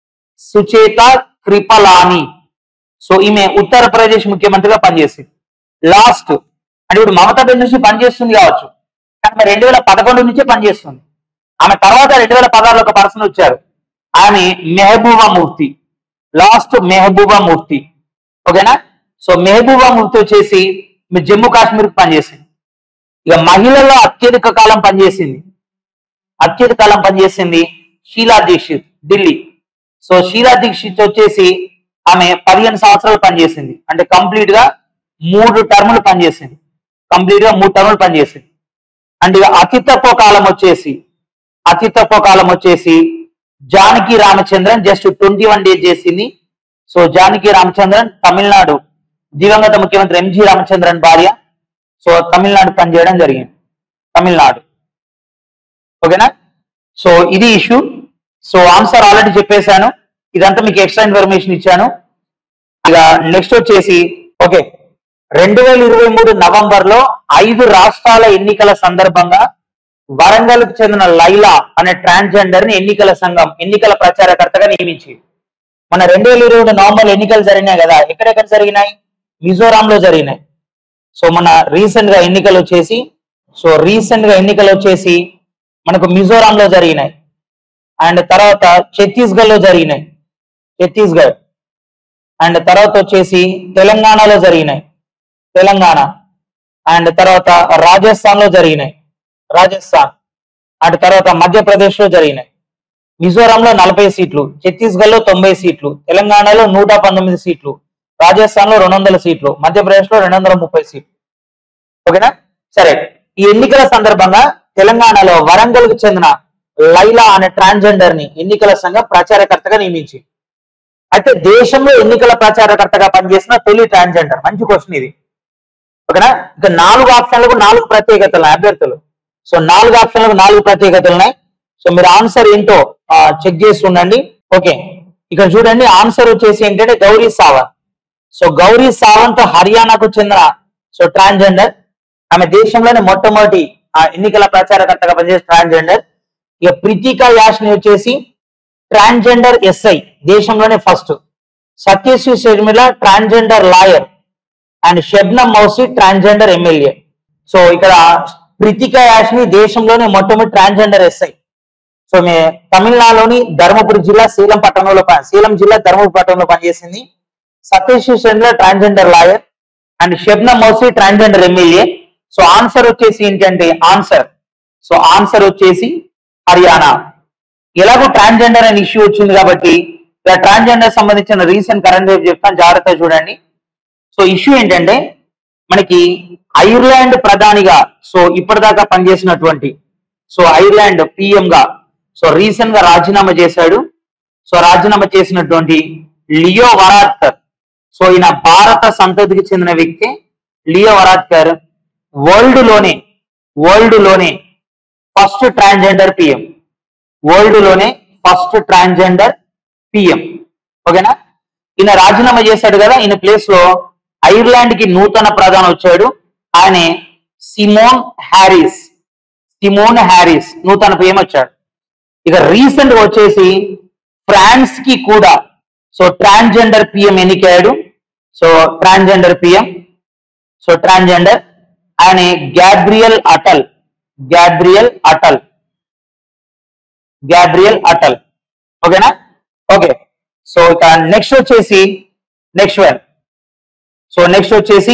సుచేత కృపలాని సో ఈమె ఉత్తరప్రదేశ్ ముఖ్యమంత్రిగా పనిచేసింది లాస్ట్ అంటే ఇప్పుడు మమతా బెనర్జీ పనిచేస్తుంది కావచ్చు కానీ మరి రెండు వేల పదకొండు నుంచే పనిచేస్తుంది ఆమె తర్వాత రెండు వేల పదహారులో ఒక పర్సన్ వచ్చారు ఆమె మెహబూబా మూర్తి లాస్ట్ మెహబూబా మూర్తి ఓకేనా సో మెహబూబా మూర్తి వచ్చేసి మీ జమ్మూ కాశ్మీర్ కి పనిచేసింది ఇక మహిళల్లో అత్యధిక కాలం పనిచేసింది అత్యధిక కాలం పనిచేసింది షీలా దీక్షిత్ ఢిల్లీ సో షీలా దీక్షిత్ వచ్చేసి ఆమె పదిహేను సంవత్సరాలు పనిచేసింది అంటే కంప్లీట్ గా మూడు టర్ములు పనిచేసింది కంప్లీట్ గా మూడు టర్ములు పనిచేసింది అండ్ ఇక అతి తక్కువ కాలం వచ్చేసి అతి తక్కువ కాలం వచ్చేసి Janaki Ramachandran just twenty one days చేసింది సో జానకి రామచంద్రన్ తమిళనాడు దివంగత ముఖ్యమంత్రి ఎంజి రామచంద్రన్ భార్య సో తమిళనాడు పనిచేయడం జరిగింది తమిళనాడు ఓకేనా సో ఇది ఇష్యూ సో ఆన్సర్ ఆల్రెడీ చెప్పేశాను ఇదంతా మీకు ఎక్స్ట్రా ఇన్ఫర్మేషన్ ఇచ్చాను ఇక నెక్స్ట్ వచ్చేసి ఓకే రెండు వేల ఇరవై మూడు నవంబర్ లో ఐదు రాష్ట్రాల ఎన్నికల సందర్భంగా వరంగల్ కు చెందిన లైలా అనే ట్రాన్స్జెండర్ ని ఎన్నికల సంఘం ఎన్నికల ప్రచారకర్తగా నియమించి మన రెండు వేల ఇరవై మూడు నవంబర్ ఎన్నికలు జరిగినాయి కదా ఎక్కడెక్కడ జరిగినాయి మిజోరాం లో జరిగినాయి సో మన రీసెంట్ గా ఎన్నికలు వచ్చేసి సో రీసెంట్ గా ఎన్నికలు వచ్చేసి మనకు మిజోరాం లో జరిగినాయి అండ్ తర్వాత ఛత్తీస్గఢ్ లో జరిగినాయి ఛత్తీస్గఢ్ అండ్ తర్వాత వచ్చేసి తెలంగాణలో జరిగినాయి తెలంగాణ అండ్ తర్వాత రాజస్థాన్ లో జరిగినాయి రాజస్థాన్ అటు తర్వాత మధ్యప్రదేశ్ లో జరిగినాయి మిజోరాంలో నలభై సీట్లు ఛత్తీస్గఢ్ లో తొంభై సీట్లు తెలంగాణలో నూట పంతొమ్మిది సీట్లు రాజస్థాన్ లో రెండు వందల సీట్లు మధ్యప్రదేశ్ లో రెండు వందల ముప్పై సీట్లు ఓకేనా సరే ఈ ఎన్నికల సందర్భంగా తెలంగాణలో వరంగల్ కు చెందిన లైలా అనే ట్రాన్స్జెండర్ ని ఎన్నికల సంఘం ప్రచారకర్తగా నియమించి అయితే దేశంలో ఎన్నికల ప్రచారకర్తగా పనిచేసిన తొలి ట్రాన్స్జెండర్ మంచి క్వశ్చన్ ఇది ఓకేనా ఇక నాలుగు ఆప్షన్లకు నాలుగు ప్రత్యేకతలు ఉన్నాయి అభ్యర్థులు సో నాలుగు ఆప్షన్లకు నాలుగు ప్రత్యేకతలు ఉన్నాయి సో మీరు ఆన్సర్ ఏంటో చెక్ చేసి ఉండండి ఓకే ఇక్కడ చూడండి ఆన్సర్ వచ్చేసి ఏంటంటే గౌరీ సావంత్ సో గౌరీ సావంత్ హర్యానాకు చెందిన సో ట్రాన్స్జెండర్ ఆమె దేశంలోనే మొట్టమొదటి ఆ ఎన్నికల ప్రచారకర్తగా పనిచేసే ట్రాన్స్జెండర్ ఇక ప్రితికా యాష్ని వచ్చేసి ట్రాన్స్జెండర్ ఎస్ఐ దేశంలోనే first Sathyasri Sharmila transgender lawyer and Shabnam Mausi transgender MLA so ఇక్కడ ప్రితికా యాష్ని దేశంలోనే మొట్టమొదటి ట్రాన్స్జెండర్ ఎస్ఐ సో మే తమిళనాడులోని ధర్మపురి జిల్లా శీలం పట్టణంలో ప- శీలం జిల్లా ధర్మపురి పట్టణంలో పనిచేసింది Satish Chandra transgender lawyer and Shabnam Mausi transgender MLA so answer వచ్చేసి ఏంటంటే ఆన్సర్ సో ఆన్సర్ వచ్చేసి హర్యానా ఎలాగో ట్రాన్స్జెండర్ అనే ఇష్యూ వచ్చింది కాబట్టి ఇలా ట్రాన్స్జెండర్ సంబంధించిన రీసెంట్ కరెంట్ వేవ్ చెప్తాను జాగ్రత్తగా చూడండి సో ఇష్యూ ఏంటంటే మనకి ఐర్లాండ్ ప్రధానిగా సో ఇప్పటిదాకా పనిచేసినటువంటి సో ఐర్లాండ్ పిఎం గా సో రీసెంట్ గా రాజీనామా చేశాడు సో రాజీనామా చేసినటువంటి లియో వరాడ్కర్ సో ఈయన భారత సంతతికి చెందిన వ్యక్తి లియో వరాడ్కర్ వరల్డ్ లోనే వరల్డ్ లోనే ఫస్ట్ ట్రాన్స్జెండర్ పిఎం వరల్డ్ లోనే ఫస్ట్ ట్రాన్స్జెండర్ పిఎం ఓకేనా ఈయన రాజీనామా చేశాడు కదా ఈయన ప్లేస్ లో ఐర్లాండ్ కి నూతన ప్రధాని వచ్చాడు ఆయన సిమోన్ హ్యారిస్ సిమోన్ హ్యారిస్ నూతన పిఎం వచ్చాడు ఇక రీసెంట్ గా వచ్చేసి ఫ్రాన్స్ కి కూడా సో ట్రాన్స్జెండర్ పిఎం ఎన్నికయ్యాడు so transgender PM so transgender ఆయన Gabriel Attal Gabriel Attal Gabriel Attal ఓకేనా ఓకే సో ఇక నెక్స్ట్ వచ్చేసి నెక్స్ట్ వన్ సో నెక్స్ట్ వచ్చేసి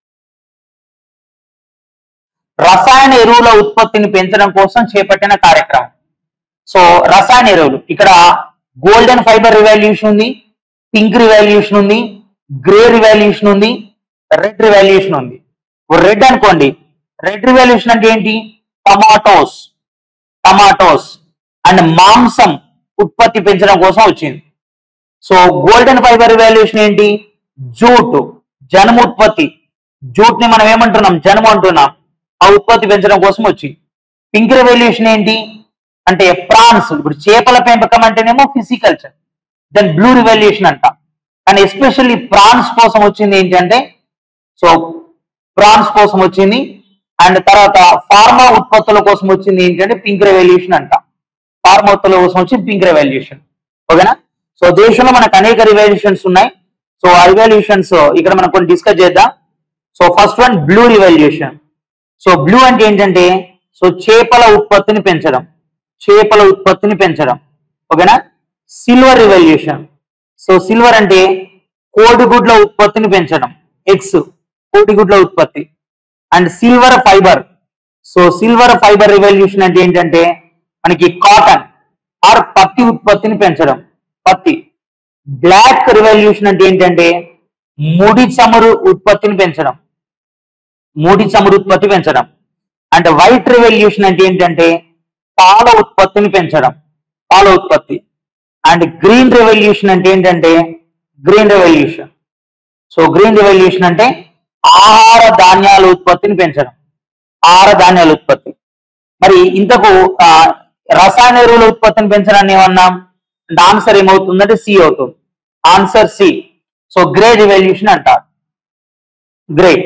రసాయన ఎరువుల ఉత్పత్తిని పెంచడం కోసం చేపట్టిన కార్యక్రమం సో రసాయన ఎరువులు ఇక్కడ గోల్డెన్ ఫైబర్ రివాల్యూషన్ ఉంది పింక్ రివాల్యూషన్ ఉంది గ్రే రివాల్యూషన్ ఉంది రెడ్ రివాల్యూషన్ ఉంది రెడ్ అనుకోండి రెడ్ రివాల్యూషన్ అంటే ఏంటి టమాటోస్ టమాటోస్ అండ్ మాంసం ఉత్పత్తి పెంచడం కోసం వచ్చింది సో గోల్డెన్ ఫైబర్ రివాల్యూషన్ ఏంటి జూట్ జనము ఉత్పత్తి జూట్ ని మనం ఏమంటున్నాం జనము అంటున్నాం ఆ ఉత్పత్తి పెంచడం కోసం వచ్చి పింక్ రెవల్యూషన్ ఏంటి అంటే ప్రాన్స్ ఇప్పుడు చేపల పెంపకం అంటేనేమో ఫిజికల్చర్ దెన్ బ్లూ రివల్యూషన్ అంట కానీ ఎస్పెషల్లీ ప్రాన్స్ కోసం వచ్చింది ఏంటంటే సో ప్రాన్స్ కోసం వచ్చింది అండ్ తర్వాత ఫార్మా ఉత్పత్తుల కోసం వచ్చింది ఏంటంటే పింక్ రెవల్యూషన్ అంట ఫార్మా ఉత్పత్తుల కోసం వచ్చి పింక్ రెవల్యూషన్ ఓకేనా సో దేశంలో మనకు అనేక రివల్యూషన్స్ ఉన్నాయి సో ఆ రివల్యూషన్స్ ఇక్కడ మనం కొన్ని డిస్కస్ చేద్దాం so first one blue revolution so blue అంటే ఏంటంటే సో చేపల ఉత్పత్తిని పెంచడం చేపల ఉత్పత్తిని పెంచడం ఓకేనా సిల్వర్ రివల్యూషన్ సో సిల్వర్ అంటే కోడిగుడ్ల ఉత్పత్తిని పెంచడం ఎగ్స్ కోడిగుడ్ల ఉత్పత్తి and silver fibre so silver fibre revolution అంటే ఏంటంటే మనకి కాటన్ ఆర్ పత్తి ఉత్పత్తిని పెంచడం పత్తి బ్లాక్ రివల్యూషన్ అంటే ఏంటంటే ముడి చమురు ఉత్పత్తిని పెంచడం ముడి చమురు ఉత్పత్తి పెంచడం అండ్ వైట్ రెవల్యూషన్ అంటే ఏంటంటే పాల ఉత్పత్తిని పెంచడం పాల ఉత్పత్తి అండ్ గ్రీన్ రెవల్యూషన్ అంటే ఏంటంటే green revolution so green revolution అంటే ఆహార ధాన్యాల ఉత్పత్తిని పెంచడం ఆహార ధాన్యాల ఉత్పత్తి మరి ఇంతకు ఆ, రసాయన ఎరువుల ఉత్పత్తిని పెంచడాన్ని ఏమన్నాం ఆన్సర్ ఏమవుతుందంటే సి అవుతుంది answer C so grey revolution అంటారు గ్రే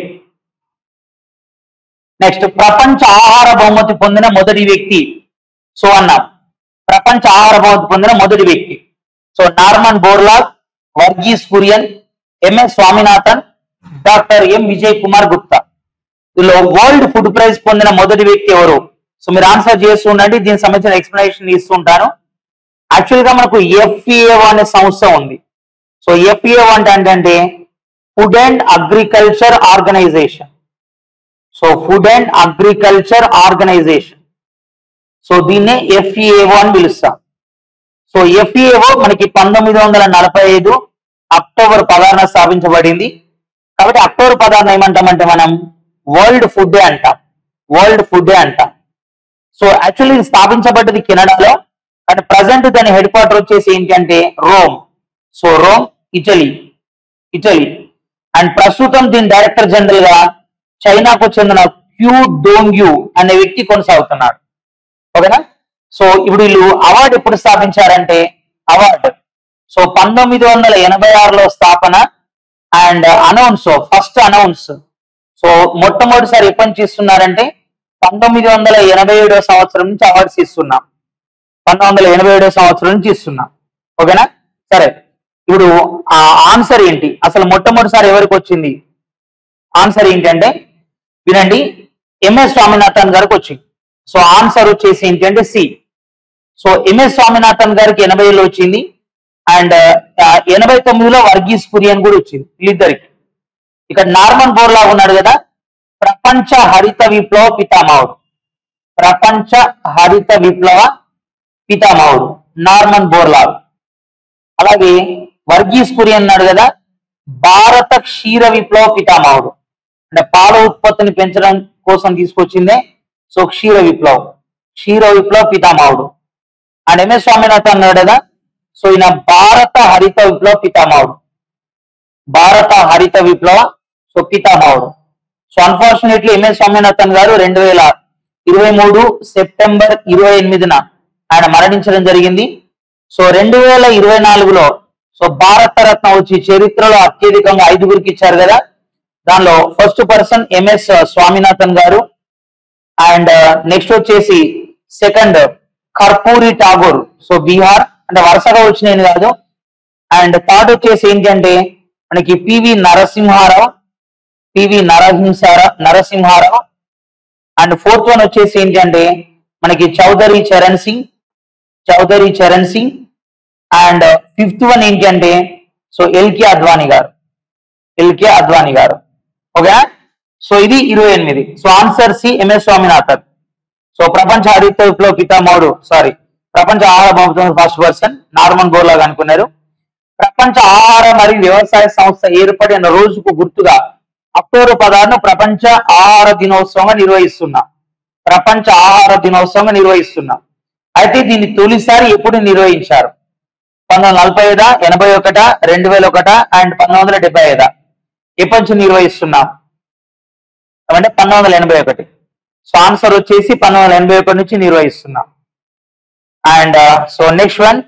నెక్స్ట్ ప్రపంచ ఆహార బహుమతి పొందిన మొదటి వ్యక్తి సో అన్నాం ప్రపంచ ఆహార బహుమతి పొందిన మొదటి వ్యక్తి so Norman Borlaug Varghese Kurien M S Swaminathan doctor M Vijay Kumar Gupta ఇందులో వరల్డ్ ఫుడ్ ప్రైజ్ పొందిన మొదటి వ్యక్తి ఎవరు సో మీరు ఆన్సర్ చేస్తూ ఉండండి దీనికి సంబంధించిన ఎక్స్ప్లెనేషన్ ఇస్తుంటాను యాక్చువల్ గా మనకు ఎఫ్ఈఏ అనే సంస్థ ఉంది సో ఎఫ్ఈఏ అంటే ఏంటంటే food and agriculture organization so food and agriculture organization so దీన్నే ఎఫ్ఈఏఓ అని పిలుస్తాం సో ఎఫ్ఈఏఓ మనకి పంతొమ్మిది వందల నలభై ఐదు అక్టోబర్ పదహారున స్థాపించబడింది కాబట్టి అక్టోబర్ పదహారున ఏమంటామంటే మనం వరల్డ్ ఫుడ్ డే అంటాం వరల్డ్ ఫుడ్ డే అంటాం సో యాక్చువల్లీ ఇది స్థాపించబడ్డది కెనడాలో కానీ ప్రజెంట్ దాని హెడ్ క్వార్టర్ వచ్చేసి ఏంటంటే Rome so Rome Italy Italy and ప్రస్తుతం దీని డైరెక్టర్ జనరల్ గా చైనాకు చెందిన క్యూ డోంగ్యూ అనే వ్యక్తి కొనసాగుతున్నాడు ఓకేనా సో ఇప్పుడు వీళ్ళు అవార్డు ఎప్పుడు స్థాపించారంటే అవార్డు సో పంతొమ్మిది వందల ఎనభై ఆరులో స్థాపన and announce first announce so మొట్టమొదటిసారి ఎప్పటి నుంచి ఇస్తున్నారంటే పంతొమ్మిది వందల ఎనభై ఏడో సంవత్సరం నుంచి అవార్డ్స్ ఇస్తున్నాం పంతొమ్మిది వందల ఎనభై ఏడో సంవత్సరం నుంచి ఇస్తున్నాం ఓకేనా సరే ఇప్పుడు ఆ ఆన్సర్ ఏంటి అసలు మొట్టమొదటిసారి ఎవరికి వచ్చింది ఆన్సర్ ఏంటంటే వినండి ఎంఎస్ స్వామినాథన్ గారికి వచ్చింది సో ఆన్సర్ వచ్చేసి ఏంటంటే సి సో ఎంఎస్ స్వామినాథన్ గారికి ఎనభైలో వచ్చింది అండ్ ఎనభై తొమ్మిదిలో వర్గీస్ కురియన్ కూడా వచ్చింది వీళ్ళిద్దరికి ఇక్కడ నార్మన్ బోర్లా ఉన్నాడు కదా ప్రపంచ హరిత విప్లవ పితామహుడు ప్రపంచ హరిత విప్లవ పితామహుడు నార్మన్ బోర్లాగ్ అలాగే వర్గీస్ కురియన్ అన్నాడు కదా భారత క్షీర విప్లవ పితామహుడు అంటే పాల ఉత్పత్తిని పెంచడం కోసం తీసుకొచ్చిందే సో క్షీర విప్లవం క్షీర విప్లవ పితామహుడు అండ్ ఎంఎస్ స్వామినాథన్ అన్నాడు కదా సో ఈయన భారత హరిత విప్లవ పితామహుడు భారత హరిత విప్లవ సో పితామహుడు సో అన్ఫార్చునేట్లీ ఎంఎస్ స్వామినాథన్ గారు రెండు వేల ఇరవై మూడు సెప్టెంబర్ ఇరవై ఎనిమిదిన ఆయన మరణించడం జరిగింది సో రెండు వేల ఇరవై నాలుగులో సో భారత రత్న వచ్చి చరిత్రలో అత్యధికంగా ఐదుగురికి ఇచ్చారు కదా దానిలో first person M S Swaminathan garu and next వచ్చేసి సెకండ్ కర్పూరి ఠాగూర్ సో బీహార్ అంటే వరుసగా వచ్చినాయి కాదు అండ్ థర్డ్ వచ్చేసి ఏంటంటే మనకి పివి నరసింహారావు పివి నరసింహార నరసింహారావు అండ్ ఫోర్త్ వన్ వచ్చేసి ఏంటంటే మనకి Chaudhary Charan Singh Chaudhary Charan Singh and fifth one ఏంటంటే so L K Advani garu L K Advani garu okay so ఇది ఇరవై ఎనిమిది సో answer C M S Swaminathan so ప్రపంచ హరిత విప్లవ పితామహుడు సారీ ప్రపంచ ఆహార బహుమతి ఫస్ట్ పర్సన్ నార్మన్ బోర్లాగా అనుకున్నారు ప్రపంచ ఆహార మరియు వ్యవసాయ సంస్థ ఏర్పడిన రోజుకు గుర్తుగా అక్టోబర్ పదహారును ప్రపంచ ఆహార దినోత్సవంగా నిర్వహిస్తున్నాం ప్రపంచ ఆహార దినోత్సవంగా నిర్వహిస్తున్నాం అయితే దీన్ని తొలిసారి ఎప్పుడు నిర్వహించారు పంతొమ్మిది వందల నలభై ఐదా ఎనభై ఒకట రెండు వేల ఒకట అండ్ పంతొమ్మిది వందల డెబ్బై ఐదా ఎప్పటి నుంచి నిర్వహిస్తున్నాం అంటే పంతొమ్మిది వందల ఎనభై ఒకటి సో ఆన్సర్ వచ్చేసి పంతొమ్మిది వందల ఎనభై ఒకటి నుంచి నిర్వహిస్తున్నాం and so next one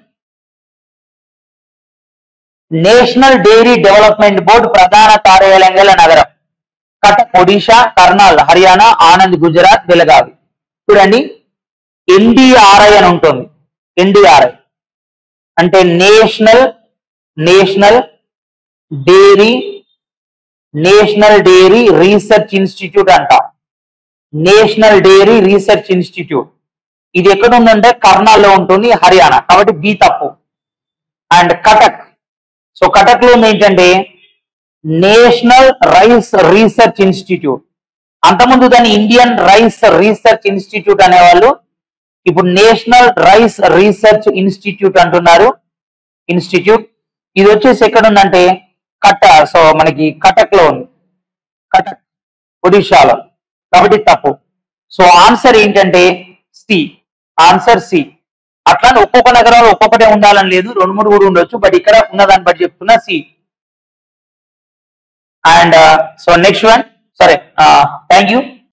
national dairy development board ప్రధాన కార్యాలయం గల నగరం కటక్ ఒడిషా కర్నాల్ హర్యానా ఆనంద్ గుజరాత్ బెలగావి చూడండి ఎన్డిఆర్ఐ అని ఉంటుంది ఎన్డిఆర్ఐ అంటే national national dairy national dairy research institute అంటాం నేషనల్ డైరీ రీసెర్చ్ ఇన్స్టిట్యూట్ ఇది ఎక్కడ ఉందంటే కర్నాల్లో ఉంటుంది హర్యానా కాబట్టి బి తప్పు అండ్ కటక్ సో కటక్ లో ఉంది ఏంటంటే నేషనల్ రైస్ రీసెర్చ్ ఇన్స్టిట్యూట్ అంతకుముందు దాన్ని ఇండియన్ రైస్ రీసెర్చ్ ఇన్స్టిట్యూట్ అనేవాళ్ళు ఇప్పుడు నేషనల్ రైస్ రీసెర్చ్ ఇన్స్టిట్యూట్ అంటున్నారు ఇన్స్టిట్యూట్ ఇది వచ్చేసి ఎక్కడ ఉందంటే కట్ట సో మనకి కటక్ లో ఉంది కటక్ ఒడిషాలో కాబట్టి తప్పు సో ఆన్సర్ ఏంటంటే సి ఆన్సర్ సి అట్లానే ఒక్కొక్క నగరంలో ఒక్కొక్కటే ఉండాలని లేదు రెండు మూడు కూడా ఉండొచ్చు బట్ ఇక్కడ ఉన్న దాన్ని బట్టి చెప్తున్నా C and so next one సరే థ్యాంక్ యూ